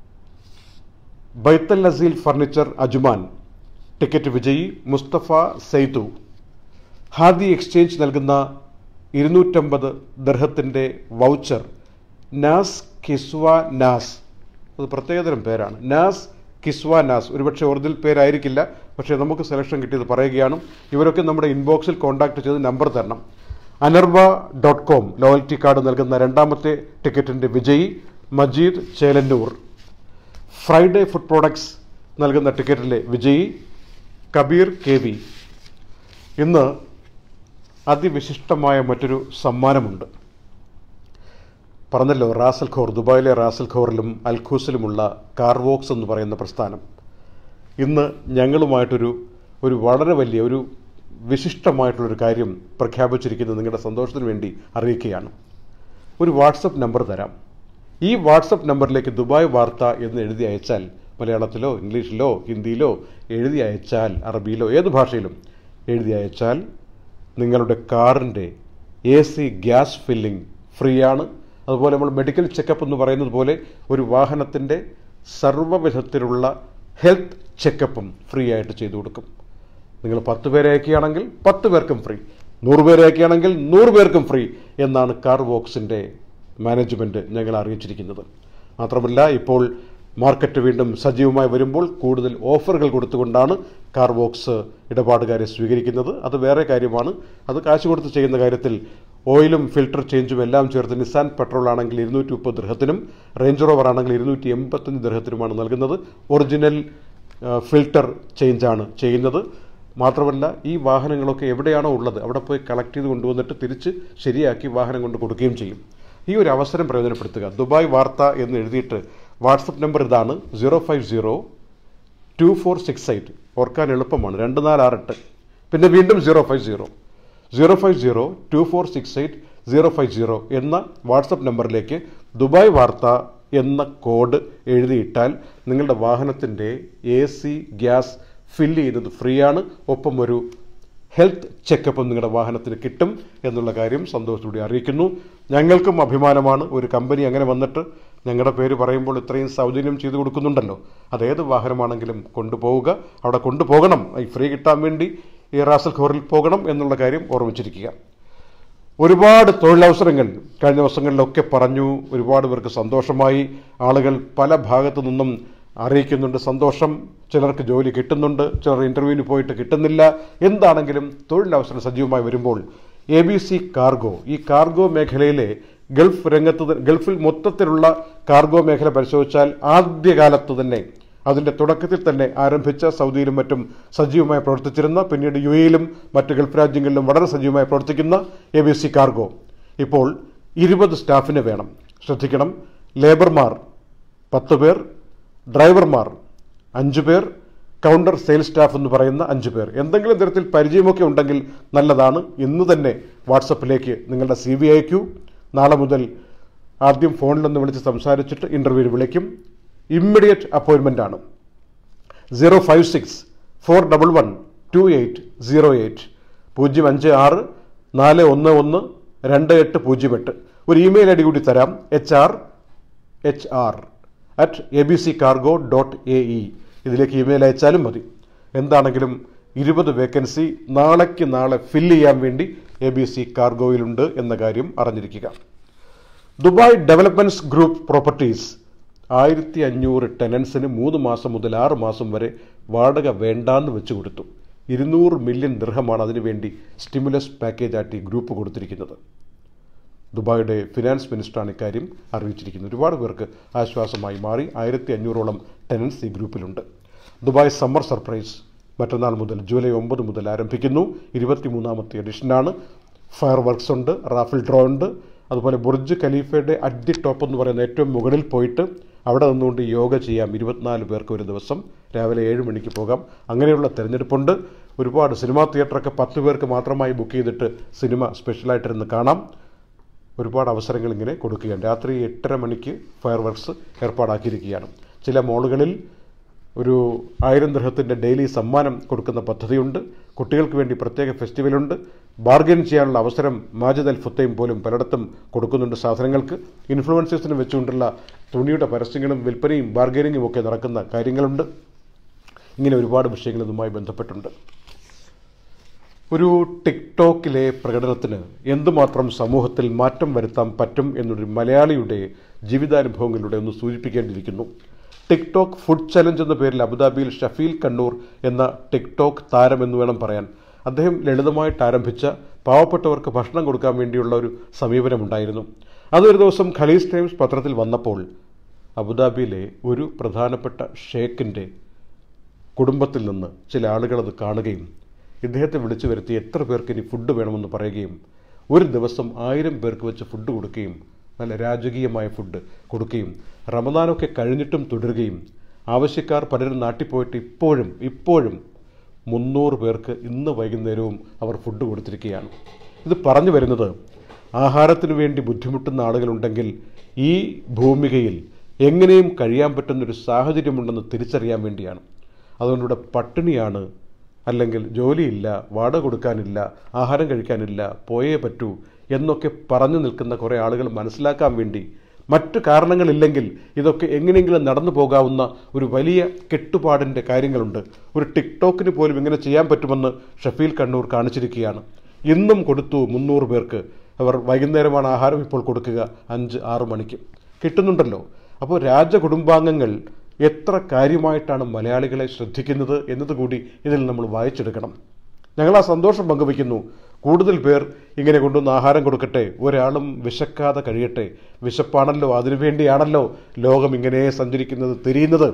Bait Al Naseel furniture Ajman ticket വിജയി മുസ്തഫ സെയ്തു ഹാദി എക്സ്ചേഞ്ച് നൽകുന്ന ഇരുന്നൂറ്റമ്പത് ദർഹത്തിൻ്റെ വൗച്ചർ നാസ് കിസ്വ നാസ് അത് പ്രത്യേകതരം പേരാണ് നാസ് കിസ്വ നാസ് ഒരുപക്ഷെ ഒറിജിനൽ പേരായിരിക്കില്ല പക്ഷേ നമുക്ക് സെലക്ഷൻ കിട്ടിയത് പറയുകയാണ് ഇവരൊക്കെ നമ്മുടെ ഇൻബോക്സിൽ കോൺടാക്ട് ചെയ്ത് നമ്പർ തരണം Anarva dot com loyalty card നൽകുന്ന രണ്ടാമത്തെ ടിക്കറ്റിൻ്റെ വിജയി Majeed Chelannur Friday food products നൽകുന്ന ടിക്കറ്റിലെ വിജയി കബീർ കെ വി ഇന്ന് അതിവിശിഷ്ടമായ മറ്റൊരു സമ്മാനമുണ്ട് പറഞ്ഞല്ലോ റാസൽ ഖോർ ദുബായിലെ റാസൽ ഖോറിലും അൽഖൂസിലുമുള്ള കാർവോക്സ് എന്ന് പറയുന്ന പ്രസ്ഥാനം ഇന്ന് ഞങ്ങളുമായിട്ടൊരു ഒരു വളരെ വലിയ ഒരു വിശിഷ്ടമായിട്ടുള്ളൊരു കാര്യം പ്രഖ്യാപിച്ചിരിക്കുന്നത് നിങ്ങളുടെ സന്തോഷത്തിന് വേണ്ടി അറിയിക്കുകയാണ് ഒരു വാട്സപ്പ് നമ്പർ തരാം ഈ വാട്സപ്പ് നമ്പറിലേക്ക് ദുബായ് വാർത്ത എന്ന് എഴുതി അയച്ചാൽ മലയാളത്തിലോ ഇംഗ്ലീഷിലോ ഹിന്ദിയിലോ എഴുതി അയച്ചാൽ അറബിയിലോ ഏത് ഭാഷയിലും എഴുതി അയച്ചാൽ നിങ്ങളുടെ കാറിൻ്റെ A C gas filling free ആണ് അതുപോലെ നമ്മൾ മെഡിക്കൽ ചെക്കപ്പ് എന്ന് പറയുന്നത് പോലെ ഒരു വാഹനത്തിൻ്റെ സർവ്വവിധത്തിലുള്ള ഹെൽത്ത് ചെക്കപ്പും ഫ്രീ ആയിട്ട് ചെയ്തു കൊടുക്കും നിങ്ങൾ പത്ത് പേരെ അയക്കുകയാണെങ്കിൽ പത്ത് പേർക്കും ഫ്രീ നൂറ് പേരെ അയക്കുകയാണെങ്കിൽ നൂറ് പേർക്കും ഫ്രീ എന്നാണ് കാർ വോക്സിൻ്റെ മാനേജ്മെൻറ്റ് ഞങ്ങൾ അറിയിച്ചിരിക്കുന്നത് മാത്രമല്ല ഇപ്പോൾ മാർക്കറ്റ് വീണ്ടും സജീവമായി വരുമ്പോൾ കൂടുതൽ ഓഫറുകൾ കൊടുത്തുകൊണ്ടാണ് കാർ ബോക്സ് ഇടപാടുകാരെ സ്വീകരിക്കുന്നത് അത് വേറെ കാര്യമാണ് അത് കാശ് കൊടുത്ത് ചെയ്യുന്ന കാര്യത്തിൽ ഓയിലും ഫിൽട്ടർ ചേഞ്ചും എല്ലാം ചേർത്ത് നിസാൻ പെട്രോൾ ആണെങ്കിൽ ഇരുന്നൂറ്റി മുപ്പത് ദൃഹത്തിനും റേഞ്ച് റോവർ ആണെങ്കിൽ ഇരുന്നൂറ്റി എൺപത്തഞ്ച് ദൃഹത്തിനുമാണ് നൽകുന്നത് ഒറിജിനൽ ഫിൽട്ടർ ചേഞ്ചാണ് ചെയ്യുന്നത് മാത്രമല്ല ഈ വാഹനങ്ങളൊക്കെ എവിടെയാണോ ഉള്ളത് അവിടെ പോയി കളക്ട് ചെയ്ത് കൊണ്ടുവന്നിട്ട് തിരിച്ച് ശരിയാക്കി വാഹനം കൊണ്ട് കൊടുക്കുകയും ചെയ്യും ഈ ഒരു അവസരം പ്രയോജനപ്പെടുത്തുക ദുബായ് വാർത്ത എന്ന് എഴുതിയിട്ട് വാട്സപ്പ് നമ്പർ ഇതാണ് zero five zero two four six eight ഓർക്കാൻ എളുപ്പമാണ് രണ്ട് നാല് ആറ് എട്ട് പിന്നെ വീണ്ടും zero five zero zero five zero two four six eight zero five zero എന്ന വാട്സപ്പ് നമ്പറിലേക്ക് ദുബായ് വാർത്ത എന്ന കോഡ് എഴുതിയിട്ടാൽ നിങ്ങളുടെ വാഹനത്തിൻ്റെ എ സി ഗ്യാസ് ഫില്ല് ചെയ്യുന്നത് ഫ്രീ ആണ് ഒപ്പം ഒരു ഹെൽത്ത് ചെക്കപ്പും നിങ്ങളുടെ വാഹനത്തിന് കിട്ടും എന്നുള്ള കാര്യം സന്തോഷത്തോടെ അറിയിക്കുന്നു ഞങ്ങൾക്കും അഭിമാനമാണ് ഒരു കമ്പനി അങ്ങനെ വന്നിട്ട് ഞങ്ങളുടെ പേര് പറയുമ്പോൾ ഇത്രയും സൗജന്യം ചെയ്തു കൊടുക്കുന്നുണ്ടല്ലോ അതേത് വാഹനമാണെങ്കിലും കൊണ്ടുപോവുക അവിടെ കൊണ്ടുപോകണം ഈ ഫ്രീ കിട്ടാൻ വേണ്ടി ഈ റാസൽ ഖോറിൽ പോകണം എന്നുള്ള കാര്യം ഓർമ്മിച്ചിരിക്കുക ഒരുപാട് തൊഴിലവസരങ്ങൾ കഴിഞ്ഞ ദിവസങ്ങളിലൊക്കെ പറഞ്ഞു ഒരുപാട് പേർക്ക് സന്തോഷമായി ആളുകൾ പല ഭാഗത്തു നിന്നും അറിയിക്കുന്നുണ്ട് സന്തോഷം ചിലർക്ക് ജോലി കിട്ടുന്നുണ്ട് ചിലർ ഇൻ്റർവ്യൂവിന് പോയിട്ട് കിട്ടുന്നില്ല എന്താണെങ്കിലും തൊഴിലവസരം സജീവമായി വരുമ്പോൾ എ ബി സി കാർഗോ ഈ കാർഗോ മേഖലയിലെ ഗൾഫ് രംഗത്ത് ഗൾഫിൽ മൊത്തത്തിലുള്ള കാർഗോ മേഖല പരിശോധിച്ചാൽ ആദ്യകാലത്ത് തന്നെ അതിൻ്റെ തുടക്കത്തിൽ തന്നെ ആരംഭിച്ച സൗദിയിലും മറ്റും സജീവമായി പ്രവർത്തിച്ചിരുന്ന പിന്നീട് യു എയിലും മറ്റ് ഗൾഫ് രാജ്യങ്ങളിലും വളരെ സജീവമായി പ്രവർത്തിക്കുന്ന എ ബി സി കാർഗോ ഇപ്പോൾ ഇരുപത് സ്റ്റാഫിനെ വേണം ശ്രദ്ധിക്കണം ലേബർമാർ പത്ത് പേർ ഡ്രൈവർമാർ അഞ്ചു പേർ കൗണ്ടർ സെയിൽസ് സ്റ്റാഫ് എന്ന് പറയുന്ന അഞ്ചു പേർ എന്തെങ്കിലും തരത്തിൽ പരിചയമൊക്കെ ഉണ്ടെങ്കിൽ നല്ലതാണ് ഇന്ന് തന്നെ വാട്സപ്പിലേക്ക് നിങ്ങളുടെ സി വി അയക്കൂ നാളെ മുതൽ ആദ്യം ഫോണിലൊന്ന് വിളിച്ച് സംസാരിച്ചിട്ട് ഇൻ്റർവ്യൂവിന് വിളിക്കും ഇമ്മീഡിയറ്റ് അപ്പോയിൻമെൻ്റ് ആണ് zero five six four double one two eight zero eight പൂജ്യം അഞ്ച് ആറ് നാല് ഒന്ന് ഒന്ന് രണ്ട് എട്ട് പൂജ്യം എട്ട് ഒരു ഇമെയിൽ ഐ ഡി കൂടി തരാം H R H R at A B C cargo dot A E ഇതിലേക്ക് ഇമെയിൽ അയച്ചാലും മതി എന്താണെങ്കിലും ഇരുപത് വേക്കൻസി നാളേക്ക് നാളെ ഫില്ല് ചെയ്യാൻ വേണ്ടി എ ബി സി കാർഗോയിലുണ്ട് എന്ന കാര്യം അറിഞ്ഞിരിക്കുക ദുബായ് ഡെവലപ്മെന്റ്സ് ഗ്രൂപ്പ് പ്രോപ്പർട്ടീസ് ആയിരത്തി അഞ്ഞൂറ് ടെനൻസിന് മൂന്ന് മാസം മുതൽ ആറ് മാസം വരെ വാടക വേണ്ടാന്ന് വെച്ചു കൊടുത്തു ഇരുന്നൂറ് മില്യൺ ദൃഹമാണ് അതിനുവേണ്ടി സ്റ്റിമുലസ് പാക്കേജായിട്ട് ഈ ഗ്രൂപ്പ് കൊടുത്തിരിക്കുന്നത് ദുബായിയുടെ ഫിനാൻസ് മിനിസ്റ്ററാണ് ഇക്കാര്യം അറിയിച്ചിരിക്കുന്നത് ഒരുപാട് പേർക്ക് ആശ്വാസമായി മാറി ആയിരത്തി അഞ്ഞൂറോളം ടെനൻസ് ഈ ഗ്രൂപ്പിലുണ്ട് ദുബായ് സമ്മർ സർപ്രൈസ് മറ്റന്നാൾ മുതൽ ജൂലൈ ഒമ്പത് മുതൽ ആരംഭിക്കുന്നു ഇരുപത്തിമൂന്നാമത്തെ എഡിഷനാണ് ഫയർ വർക്ക്സ് ഉണ്ട് റാഫിൽ ഡ്രോ ഉണ്ട് അതുപോലെ ബുർജ് ഖലീഫയുടെ അഡ്ഡി ടോപ്പ് എന്ന് പറയുന്ന ഏറ്റവും മുകളിൽ പോയിട്ട് അവിടെ നിന്നുകൊണ്ട് യോഗ ചെയ്യാം ഇരുപത്തിനാല് പേർക്ക് ഒരു ദിവസം രാവിലെ ഏഴ് മണിക്ക് പോകാം അങ്ങനെയുള്ള തിരഞ്ഞെടുപ്പുണ്ട് ഒരുപാട് സിനിമാ തിയേറ്ററൊക്കെ പത്ത് പേർക്ക് മാത്രമായി ബുക്ക് ചെയ്തിട്ട് സിനിമ സ്പെഷ്യലായിട്ടിരുന്ന് കാണാം ഒരുപാട് അവസരങ്ങൾ ഇങ്ങനെ കൊടുക്കുകയാണ് രാത്രി എട്ടര മണിക്ക് ഫയർ വർക്ക്സ് ഏർപ്പാടാക്കിയിരിക്കുകയാണ് ചില മോളുകളിൽ ഒരു ആയിരം ദൃഹത്തിൻ്റെ ഡെയിലി സമ്മാനം കൊടുക്കുന്ന പദ്ധതിയുണ്ട് കുട്ടികൾക്ക് വേണ്ടി പ്രത്യേക ഫെസ്റ്റിവലുണ്ട് ബാർഗൈൻ ചെയ്യാനുള്ള അവസരം മാജിദ് അൽ ഫുത്തയും പോലും പലയിടത്തും കൊടുക്കുന്നുണ്ട് സാധനങ്ങൾക്ക് ഇൻഫ്ലുവൻസേഴ്സിന് വെച്ചുകൊണ്ടുള്ള തുണിയുടെ പരസ്യങ്ങളും വിൽപ്പനയും ബാർഗൈനിങ്ങും ഒക്കെ നടക്കുന്ന കാര്യങ്ങളുണ്ട് ഇങ്ങനെ ഒരുപാട് വിഷയങ്ങൾ ഇതുമായി ബന്ധപ്പെട്ടുണ്ട് ഒരു ടിക്ടോക്കിലെ പ്രകടനത്തിന് എന്തുമാത്രം സമൂഹത്തിൽ മാറ്റം വരുത്താൻ പറ്റും എന്നൊരു മലയാളിയുടെ ജീവിതാനുഭവങ്ങളിലൂടെ ഒന്ന് സൂചിപ്പിക്കേണ്ടിയിരിക്കുന്നു ടിക്ടോക്ക് ഫുഡ് ചലഞ്ച് എന്ന പേരിൽ അബുദാബിയിൽ ഷഫീൽ കണ്ണൂർ എന്ന ടിക്ടോക്ക് താരം എന്ന് വേണം പറയാൻ അദ്ദേഹം ലളിതമായിട്ട് ആരംഭിച്ച പാവപ്പെട്ടവർക്ക് ഭക്ഷണം കൊടുക്കാൻ വേണ്ടിയുള്ള ഒരു സമീപനമുണ്ടായിരുന്നു അതൊരു ദിവസം ഖലീസ് ടൈംസ് പത്രത്തിൽ വന്നപ്പോൾ അബുദാബിയിലെ ഒരു പ്രധാനപ്പെട്ട ഷേക്കിൻ്റെ കുടുംബത്തിൽ നിന്ന് ചില ആളുകൾ അത് കാണുകയും ഇദ്ദേഹത്തെ വിളിച്ചു വരുത്തി എത്ര പേർക്ക് ഇനി ഫുഡ് വേണമെന്ന് പറയുകയും ഒരു ദിവസം ആയിരം പേർക്ക് വെച്ച് ഫുഡ് കൊടുക്കുകയും നല്ല രാജകീയമായ ഫുഡ് കൊടുക്കുകയും റമദാനൊക്കെ കഴിഞ്ഞിട്ടും തുടരുകയും ആവശ്യക്കാർ പലരും നാട്ടിൽ പോയിട്ട് ഇപ്പോഴും ഇപ്പോഴും മുന്നൂറ് പേർക്ക് ഇന്ന് വൈകുന്നേരവും അവർ ഫുഡ് കൊടുത്തിരിക്കുകയാണ് ഇത് പറഞ്ഞു വരുന്നത് ആഹാരത്തിന് വേണ്ടി ബുദ്ധിമുട്ടുന്ന ആളുകളുണ്ടെങ്കിൽ ഈ ഭൂമികയിൽ എങ്ങനെയും കഴിയാൻ പറ്റുന്നൊരു സാഹചര്യമുണ്ടെന്ന് തിരിച്ചറിയാൻ വേണ്ടിയാണ് അതുകൊണ്ടിവിടെ പട്ടിണിയാണ് അല്ലെങ്കിൽ ജോലിയില്ല വാടക കൊടുക്കാനില്ല ആഹാരം കഴിക്കാനില്ല പോയേ പറ്റൂ എന്നൊക്കെ പറഞ്ഞു നിൽക്കുന്ന കുറേ ആളുകൾ മനസ്സിലാക്കാൻ വേണ്ടി മറ്റു കാരണങ്ങളില്ലെങ്കിൽ ഇതൊക്കെ എങ്ങനെയെങ്കിലും നടന്നു പോകാവുന്ന ഒരു വലിയ കെട്ടുപാടിൻ്റെ കാര്യങ്ങളുണ്ട് ഒരു ടിക്ടോക്കിന് പോലും ഇങ്ങനെ ചെയ്യാൻ പറ്റുമെന്ന് ഷഫീൽ കണ്ണൂർ കാണിച്ചിരിക്കുകയാണ് ഇന്നും കൊടുത്തു മുന്നൂറ് പേർക്ക് അവർ വൈകുന്നേരമാണ് ആഹാരം ഇപ്പോൾ കൊടുക്കുക അഞ്ച് ആറ് മണിക്ക് കിട്ടുന്നുണ്ടല്ലോ അപ്പോൾ രാജകുടുംബാംഗങ്ങൾ എത്ര കാര്യമായിട്ടാണ് മലയാളികളെ ശ്രദ്ധിക്കുന്നത് എന്നതുകൂടി ഇതിൽ നമ്മൾ വായിച്ചെടുക്കണം ഞങ്ങൾ ആ സന്തോഷം പങ്കുവയ്ക്കുന്നു കൂടുതൽ പേർ ഇങ്ങനെ കൊണ്ടുവന്ന് ആഹാരം കൊടുക്കട്ടെ ഒരാളും വിശക്കാതെ കഴിയട്ടെ വിശപ്പാണല്ലോ അതിനുവേണ്ടിയാണല്ലോ ലോകം ഇങ്ങനെ സഞ്ചരിക്കുന്നത് തിരിയുന്നത്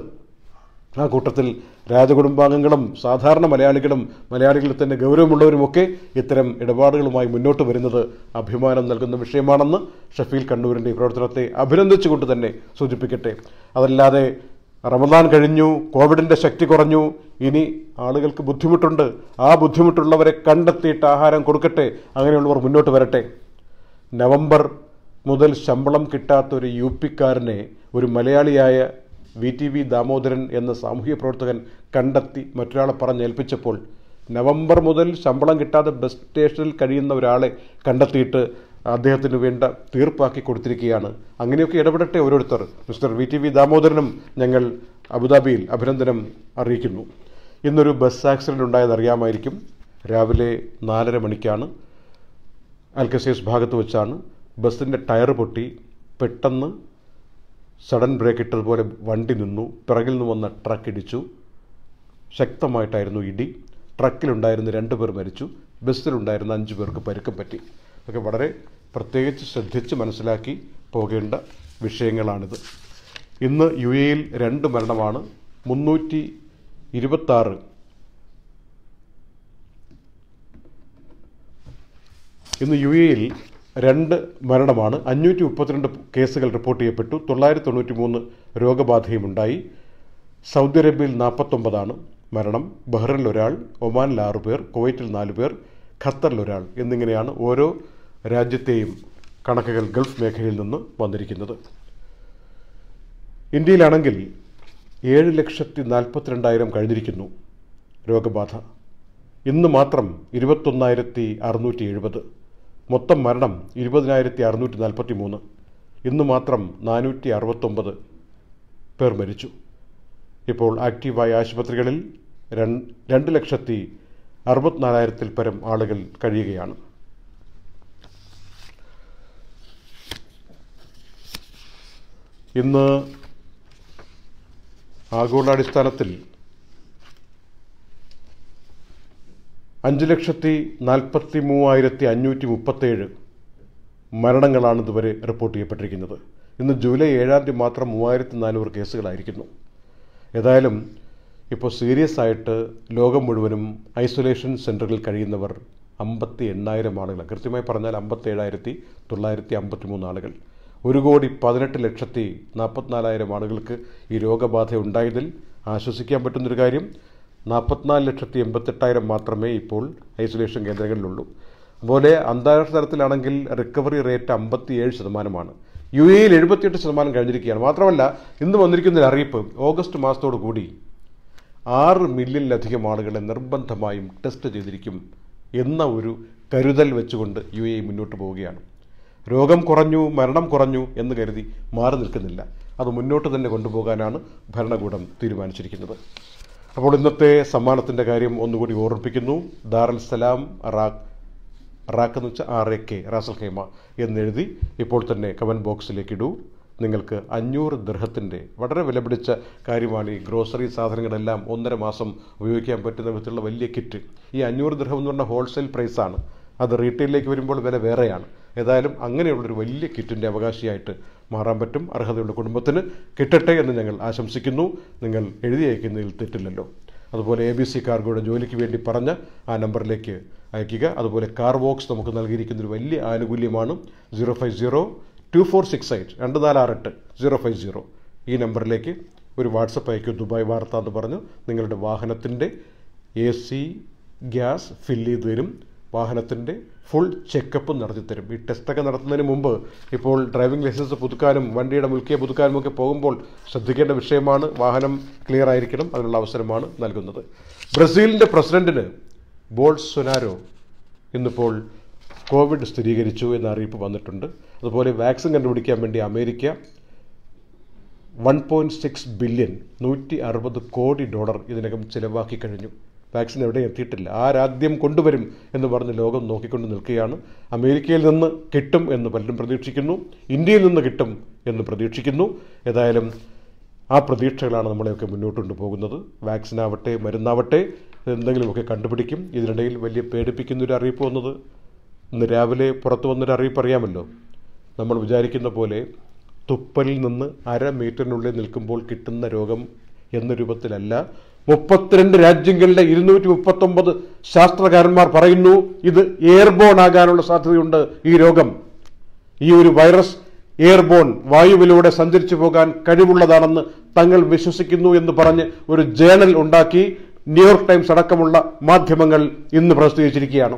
ആ കൂട്ടത്തിൽ രാജകുടുംബാംഗങ്ങളും സാധാരണ മലയാളികളും മലയാളികളിൽ തന്നെ ഗൗരവമുള്ളവരുമൊക്കെ ഇത്തരം ഇടപാടുകളുമായി മുന്നോട്ട് വരുന്നത് അഭിമാനം നൽകുന്ന വിഷയമാണെന്ന് ഷഫീൽ കണ്ണൂരിൻ്റെ ഈ പ്രവർത്തനത്തെ അഭിനന്ദിച്ചുകൊണ്ട് തന്നെ സൂചിപ്പിക്കട്ടെ അതല്ലാതെ റമദാൻ കഴിഞ്ഞു കോവിഡിൻ്റെ ശക്തി കുറഞ്ഞു ഇനി ആളുകൾക്ക് ബുദ്ധിമുട്ടുണ്ട് ആ ബുദ്ധിമുട്ടുള്ളവരെ കണ്ടെത്തിയിട്ട് ആഹാരം കൊടുക്കട്ടെ അങ്ങനെയുള്ളവർ മുന്നോട്ട് വരട്ടെ നവംബർ മുതൽ ശമ്പളം കിട്ടാത്ത ഒരു യു പിക്കാരനെ ഒരു മലയാളിയായ വി ടി വി ദാമോദരൻ എന്ന സാമൂഹ്യ പ്രവർത്തകൻ കണ്ടെത്തി മറ്റൊരാളെ പറഞ്ഞേൽപ്പിച്ചപ്പോൾ നവംബർ മുതൽ ശമ്പളം കിട്ടാതെ ബസ് സ്റ്റേഷനിൽ കഴിയുന്ന ഒരാളെ കണ്ടെത്തിയിട്ട് അദ്ദേഹത്തിന് വേണ്ട തീർപ്പാക്കി കൊടുത്തിരിക്കുകയാണ് അങ്ങനെയൊക്കെ ഇടപെടട്ടെ ഓരോരുത്തർ മിസ്റ്റർ വി ടി വി ദാമോദരനും ഞങ്ങൾ അബുദാബിയിൽ അഭിനന്ദനം അറിയിക്കുന്നു ഇന്നൊരു ബസ് ആക്സിഡൻ്റ് ഉണ്ടായത് അറിയാമായിരിക്കും രാവിലെ നാലര മണിക്കാണ് അൽക്കസേസ് ഭാഗത്ത് വെച്ചാണ് ബസ്സിൻ്റെ ടയർ പൊട്ടി പെട്ടെന്ന് സഡൻ ബ്രേക്ക് ഇട്ടതുപോലെ വണ്ടി നിന്നു പിറകിൽ നിന്ന് വന്ന ട്രക്ക് ഇടിച്ചു ശക്തമായിട്ടായിരുന്നു ഇടി ട്രക്കിലുണ്ടായിരുന്ന രണ്ട് പേർ മരിച്ചു ബസ്സിലുണ്ടായിരുന്ന അഞ്ച് പേർക്ക് പരുക്കം പറ്റി ഒക്കെ വളരെ പ്രത്യേകിച്ച് ശ്രദ്ധിച്ച് മനസ്സിലാക്കി പോകേണ്ട വിഷയങ്ങളാണിത് ഇന്ന് യു എയിൽ രണ്ട് മരണമാണ് മുന്നൂറ്റി ഇരുപത്താറ് ഇന്ന് യു എയിൽ രണ്ട് മരണമാണ് അഞ്ഞൂറ്റി മുപ്പത്തിരണ്ട് കേസുകൾ റിപ്പോർട്ട് ചെയ്യപ്പെട്ടു തൊള്ളായിരത്തി തൊണ്ണൂറ്റി മൂന്ന് രോഗബാധയുമുണ്ടായി സൗദി അറേബ്യയിൽ നാൽപ്പത്തൊമ്പതാണ് മരണം ബഹ്റിനിൽ ഒരാൾ ഒമാനിൽ ആറ് പേർ കുവൈറ്റിൽ നാല് പേർ ഖത്തറിൽ ഒരാൾ എന്നിങ്ങനെയാണ് ഓരോ രാജ്യത്തെയും കണക്കുകൾ ഗൾഫ് മേഖലയിൽ നിന്ന് വന്നിരിക്കുന്നത് ഇന്ത്യയിലാണെങ്കിൽ ഏഴ് ലക്ഷത്തി നാൽപ്പത്തിരണ്ടായിരം കഴിഞ്ഞിരിക്കുന്നു രോഗബാധ ഇന്ന് മാത്രം ഇരുപത്തൊന്നായിരത്തി അറുന്നൂറ്റി എഴുപത് മൊത്തം മരണം ഇരുപതിനായിരത്തി അറുന്നൂറ്റി നാൽപ്പത്തി മൂന്ന് ഇന്ന് മാത്രം നാനൂറ്റി അറുപത്തൊമ്പത് പേർ മരിച്ചു ഇപ്പോൾ ആക്റ്റീവായ ആശുപത്രികളിൽ രണ്ട് രണ്ട് ലക്ഷത്തി അറുപത്തിനാലായിരത്തിൽ പരം ആളുകൾ കഴിയുകയാണ് ഇന്ന് ആഗോളാടിസ്ഥാനത്തിൽ അഞ്ച് ലക്ഷത്തി നാൽപ്പത്തി മൂവായിരത്തി അഞ്ഞൂറ്റി മുപ്പത്തേഴ് മരണങ്ങളാണ് ഇതുവരെ റിപ്പോർട്ട് ചെയ്യപ്പെട്ടിരിക്കുന്നത് ഇന്ന് ജൂലൈ ഏഴാം തീയതി മാത്രം മൂവായിരത്തി നാനൂറ് കേസുകളായിരിക്കുന്നു ഏതായാലും ഇപ്പോൾ സീരിയസ് ആയിട്ട് ലോകം മുഴുവനും ഐസൊലേഷൻ സെൻ്ററുകളിൽ കഴിയുന്നവർ അമ്പത്തി എണ്ണായിരം ആളുകൾ കൃത്യമായി പറഞ്ഞാൽ അമ്പത്തി ഏഴായിരത്തി തൊള്ളായിരത്തി അമ്പത്തി മൂന്ന് ആളുകൾ ഒരു കോടി പതിനെട്ട് ലക്ഷത്തി നാൽപ്പത്തിനാലായിരം ആളുകൾക്ക് ഈ രോഗബാധ ഉണ്ടായതിൽ ആശ്വസിക്കാൻ പറ്റുന്നൊരു കാര്യം നാൽപ്പത്തിനാല് ലക്ഷത്തി എൺപത്തെട്ടായിരം മാത്രമേ ഇപ്പോൾ ഐസൊലേഷൻ കേന്ദ്രങ്ങളിലുള്ളൂ അതുപോലെ അന്താരാഷ്ട്ര തലത്തിലാണെങ്കിൽ റിക്കവറി റേറ്റ് അമ്പത്തിയേഴ് ശതമാനമാണ് യു എയിൽ എഴുപത്തിയെട്ട് ശതമാനം കഴിഞ്ഞിരിക്കുകയാണ് മാത്രമല്ല ഇന്ന് വന്നിരിക്കുന്ന ഒരു അറിയിപ്പ് ഓഗസ്റ്റ് മാസത്തോടു കൂടി ആറ് മില്യണിലധികം ആളുകളെ നിർബന്ധമായും ടെസ്റ്റ് ചെയ്തിരിക്കും എന്ന ഒരു കരുതൽ വെച്ചുകൊണ്ട് യു എ മുന്നോട്ട് പോവുകയാണ് രോഗം കുറഞ്ഞു മരണം കുറഞ്ഞു എന്ന് കരുതി മാറി നിൽക്കുന്നില്ല അത് മുന്നോട്ട് തന്നെ കൊണ്ടുപോകാനാണ് ഭരണകൂടം തീരുമാനിച്ചിരിക്കുന്നത് അപ്പോൾ ഇന്നത്തെ സമ്മാനത്തിൻ്റെ കാര്യം ഒന്നുകൂടി ഓർമ്മിപ്പിക്കുന്നു ദാറുൽ സലാം റാഖ് റാക്ക് എന്ന് വെച്ചാൽ R A K Ras al Khaimah എന്നെഴുതി ഇപ്പോൾ തന്നെ കമൻറ്റ് ബോക്സിലേക്ക് ഇടൂ നിങ്ങൾക്ക് അഞ്ഞൂറ് ദൃഹത്തിൻ്റെ വളരെ വിലപിടിച്ച കാര്യമാണ് ഈ ഗ്രോസറി സാധനങ്ങളെല്ലാം ഒന്നര മാസം ഉപയോഗിക്കാൻ പറ്റുന്ന വിധത്തിലുള്ള വലിയ കിറ്റ് ഈ അഞ്ഞൂറ് ദൃഹം എന്ന് പറഞ്ഞാൽ ഹോൾസെയിൽ പ്രൈസാണ് അത് റീറ്റെയിലേക്ക് വരുമ്പോൾ വില വേറെയാണ് ഏതായാലും അങ്ങനെയുള്ളൊരു വലിയ കിറ്റിൻ്റെ അവകാശിയായിട്ട് മാറാൻ പറ്റും അർഹതയുള്ള കുടുംബത്തിന് കിട്ടട്ടെ എന്ന് ഞങ്ങൾ ആശംസിക്കുന്നു നിങ്ങൾ എഴുതി അയക്കുന്നതിൽ തെറ്റില്ലല്ലോ അതുപോലെ എ ബി സി കാർഗോയുടെ ജോലിക്ക് വേണ്ടി പറഞ്ഞ ആ നമ്പറിലേക്ക് അയക്കുക അതുപോലെ കാർ വോക്സ് നമുക്ക് നൽകിയിരിക്കുന്ന ഒരു വലിയ ആനുകൂല്യമാണ് zero five zero two four six eight രണ്ട് നാല് ആറ് എട്ട് സീറോ ഫൈവ് സീറോ ഈ നമ്പറിലേക്ക് ഒരു വാട്സപ്പ് അയക്കൂ ദുബായ് വാർത്ത എന്ന് പറഞ്ഞ് നിങ്ങളുടെ വാഹനത്തിൻ്റെ എ സി ഗ്യാസ് ഫില്ല് ചെയ്ത് തരും വാഹനത്തിൻ്റെ ഫുൾ ചെക്കപ്പ് നടത്തി തരും ഈ ടെസ്റ്റൊക്കെ നടത്തുന്നതിന് മുമ്പ് ഇപ്പോൾ ഡ്രൈവിംഗ് ലൈസൻസ് പുതുക്കാനും വണ്ടിയുടെ മുൽക്കിയ പുതുക്കാനും ഒക്കെ പോകുമ്പോൾ ശ്രദ്ധിക്കേണ്ട വിഷയമാണ് വാഹനം ക്ലിയർ ആയിരിക്കണം അതിനുള്ള അവസരമാണ് നൽകുന്നത് ബ്രസീലിൻ്റെ പ്രസിഡന്റിന് ബോൾസൊനാരോ ഇന്നിപ്പോൾ കോവിഡ് സ്ഥിരീകരിച്ചു എന്ന അറിയിപ്പ് വന്നിട്ടുണ്ട് അതുപോലെ വാക്സിൻ കണ്ടുപിടിക്കാൻ വേണ്ടി America one point six billion നൂറ്റി അറുപത് കോടി ഡോളർ ഇതിനകം ചിലവാക്കി കഴിഞ്ഞു വാക്സിൻ എവിടെ എത്തിയിട്ടില്ല ആരാദ്യം കൊണ്ടുവരും എന്ന് പറഞ്ഞ് ലോകം നോക്കിക്കൊണ്ട് നിൽക്കുകയാണ് അമേരിക്കയിൽ നിന്ന് കിട്ടും എന്ന് പലരും പ്രതീക്ഷിക്കുന്നു ഇന്ത്യയിൽ നിന്ന് കിട്ടും എന്ന് പ്രതീക്ഷിക്കുന്നു ഏതായാലും ആ പ്രതീക്ഷകളാണ് നമ്മളെയൊക്കെ മുന്നോട്ട് കൊണ്ടുപോകുന്നത് വാക്സിനാവട്ടെ മരുന്നാവട്ടെ എന്തെങ്കിലുമൊക്കെ കണ്ടുപിടിക്കും ഇതിനിടയിൽ വലിയ പേടിപ്പിക്കുന്ന ഒരു അറിയിപ്പ് വന്നത് ഇന്ന് രാവിലെ പുറത്തു വന്നൊരു അറിയിപ്പ് അറിയാമല്ലോ നമ്മൾ വിചാരിക്കുന്ന പോലെ തുപ്പലിൽ നിന്ന് അര മീറ്ററിനുള്ളിൽ നിൽക്കുമ്പോൾ കിട്ടുന്ന രോഗം എന്ന രൂപത്തിലല്ല മുപ്പത്തിരണ്ട് രാജ്യങ്ങളിലെ ഇരുന്നൂറ്റി മുപ്പത്തൊമ്പത് ശാസ്ത്രകാരന്മാർ പറയുന്നു ഇത് എയർബോൺ ആകാനുള്ള സാധ്യതയുണ്ട് ഈ രോഗം ഈ ഒരു വൈറസ് എയർബോൺ വായുവിലൂടെ സഞ്ചരിച്ചു പോകാൻ കഴിവുള്ളതാണെന്ന് തങ്ങൾ വിശ്വസിക്കുന്നു എന്ന് പറഞ്ഞ് ഒരു ജേണൽ ഉണ്ടാക്കി ന്യൂയോർക്ക് ടൈംസ് അടക്കമുള്ള മാധ്യമങ്ങൾ ഇന്ന് പ്രസിദ്ധീകരിച്ചിരിക്കുകയാണ്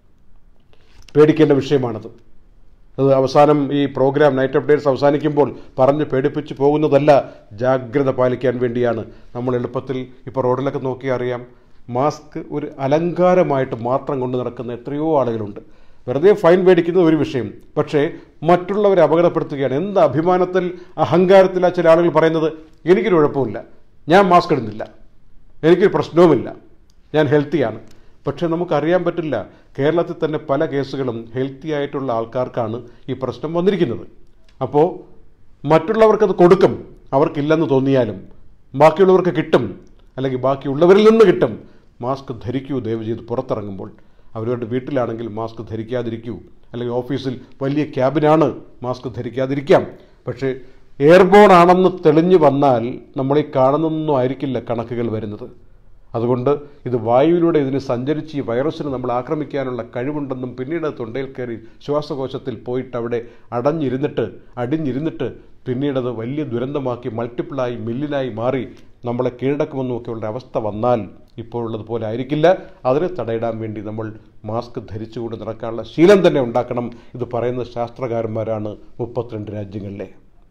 പേടിക്കേണ്ട വിഷയമാണത് അത് അവസാനം ഈ പ്രോഗ്രാം നൈറ്റ് അപ്ഡേറ്റ്സ് അവസാനിക്കുമ്പോൾ പറഞ്ഞ് പേടിപ്പിച്ച് പോകുന്നതല്ല ജാഗ്രത പാലിക്കാൻ വേണ്ടിയാണ് നമ്മൾ എളുപ്പത്തിൽ ഇപ്പോൾ റോഡിലൊക്കെ നോക്കി അറിയാം മാസ്ക് ഒരു അലങ്കാരമായിട്ട് മാത്രം കൊണ്ട് നടക്കുന്ന എത്രയോ ആളുകളുണ്ട് വെറുതെ ഫൈൻ മേടിക്കുന്നത് ഒരു വിഷയം പക്ഷേ മറ്റുള്ളവരെ അപകടപ്പെടുത്തുകയാണ് എന്ത് അഭിമാനത്തിൽ അഹങ്കാരത്തിൽ ആ ചില ആളുകൾ പറയുന്നത് എനിക്കൊരു കുഴപ്പമില്ല ഞാൻ മാസ്ക് ഇടുന്നില്ല എനിക്കൊരു പ്രശ്നവുമില്ല ഞാൻ ഹെൽത്തിയാണ് പക്ഷേ നമുക്കറിയാൻ പറ്റില്ല കേരളത്തിൽ തന്നെ പല കേസുകളും ഹെൽത്തി ആയിട്ടുള്ള ആൾക്കാർക്കാണ് ഈ പ്രശ്നം വന്നിരിക്കുന്നത് അപ്പോൾ മറ്റുള്ളവർക്കത് കൊടുക്കും അവർക്കില്ലെന്ന് തോന്നിയാലും ബാക്കിയുള്ളവർക്ക് കിട്ടും അല്ലെങ്കിൽ ബാക്കിയുള്ളവരിൽ നിന്ന് കിട്ടും മാസ്ക് ധരിക്കൂ ദയവ് ചെയ്ത് പുറത്തിറങ്ങുമ്പോൾ അവരവരുടെ വീട്ടിലാണെങ്കിൽ മാസ്ക് ധരിക്കാതിരിക്കൂ അല്ലെങ്കിൽ ഓഫീസിൽ വലിയ ക്യാബിനാണ് മാസ്ക് ധരിക്കാതിരിക്കാം പക്ഷേ എയർബോൺ ആണെന്ന് തെളിഞ്ഞു വന്നാൽ നമ്മൾ ഈ കാണുന്നൊന്നും ആയിരിക്കില്ല കണക്കുകൾ വരുന്നത് അതുകൊണ്ട് ഇത് വായുവിലൂടെ ഇതിന് സഞ്ചരിച്ച് ഈ വൈറസിന് നമ്മൾ ആക്രമിക്കാനുള്ള കഴിവുണ്ടെന്നും പിന്നീട് അത് തൊണ്ടയിൽ കയറി ശ്വാസകോശത്തിൽ പോയിട്ട് അവിടെ അടഞ്ഞിരുന്നിട്ട് അടിഞ്ഞിരുന്നിട്ട് പിന്നീടത് വലിയ ദുരന്തമാക്കി മൾട്ടിപ്പിളായി മില്ലിനായി മാറി നമ്മളെ കീഴടക്കുമെന്നുമൊക്കെയുള്ള അവസ്ഥ വന്നാൽ ഇപ്പോഴുള്ളതുപോലെ ആയിരിക്കില്ല അതിനെ തടയിടാൻ വേണ്ടി നമ്മൾ മാസ്ക് ധരിച്ചുകൊണ്ട് നടക്കാനുള്ള ശീലം തന്നെ ഉണ്ടാക്കണം ഇത് പറയുന്ന ശാസ്ത്രകാരന്മാരാണ് മുപ്പത്തിരണ്ട് രാജ്യങ്ങളിലെ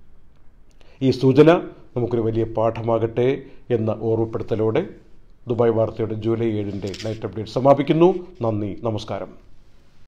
ഈ സൂചന നമുക്കൊരു വലിയ പാഠമാകട്ടെ എന്ന ഓർമ്മപ്പെടുത്തലോടെ ദുബായ് വാർത്തയുടെ ജൂലൈ ഏഴിൻ്റെ നൈറ്റ് അപ്ഡേറ്റ് സമാപിക്കുന്നു നന്ദി നമസ്കാരം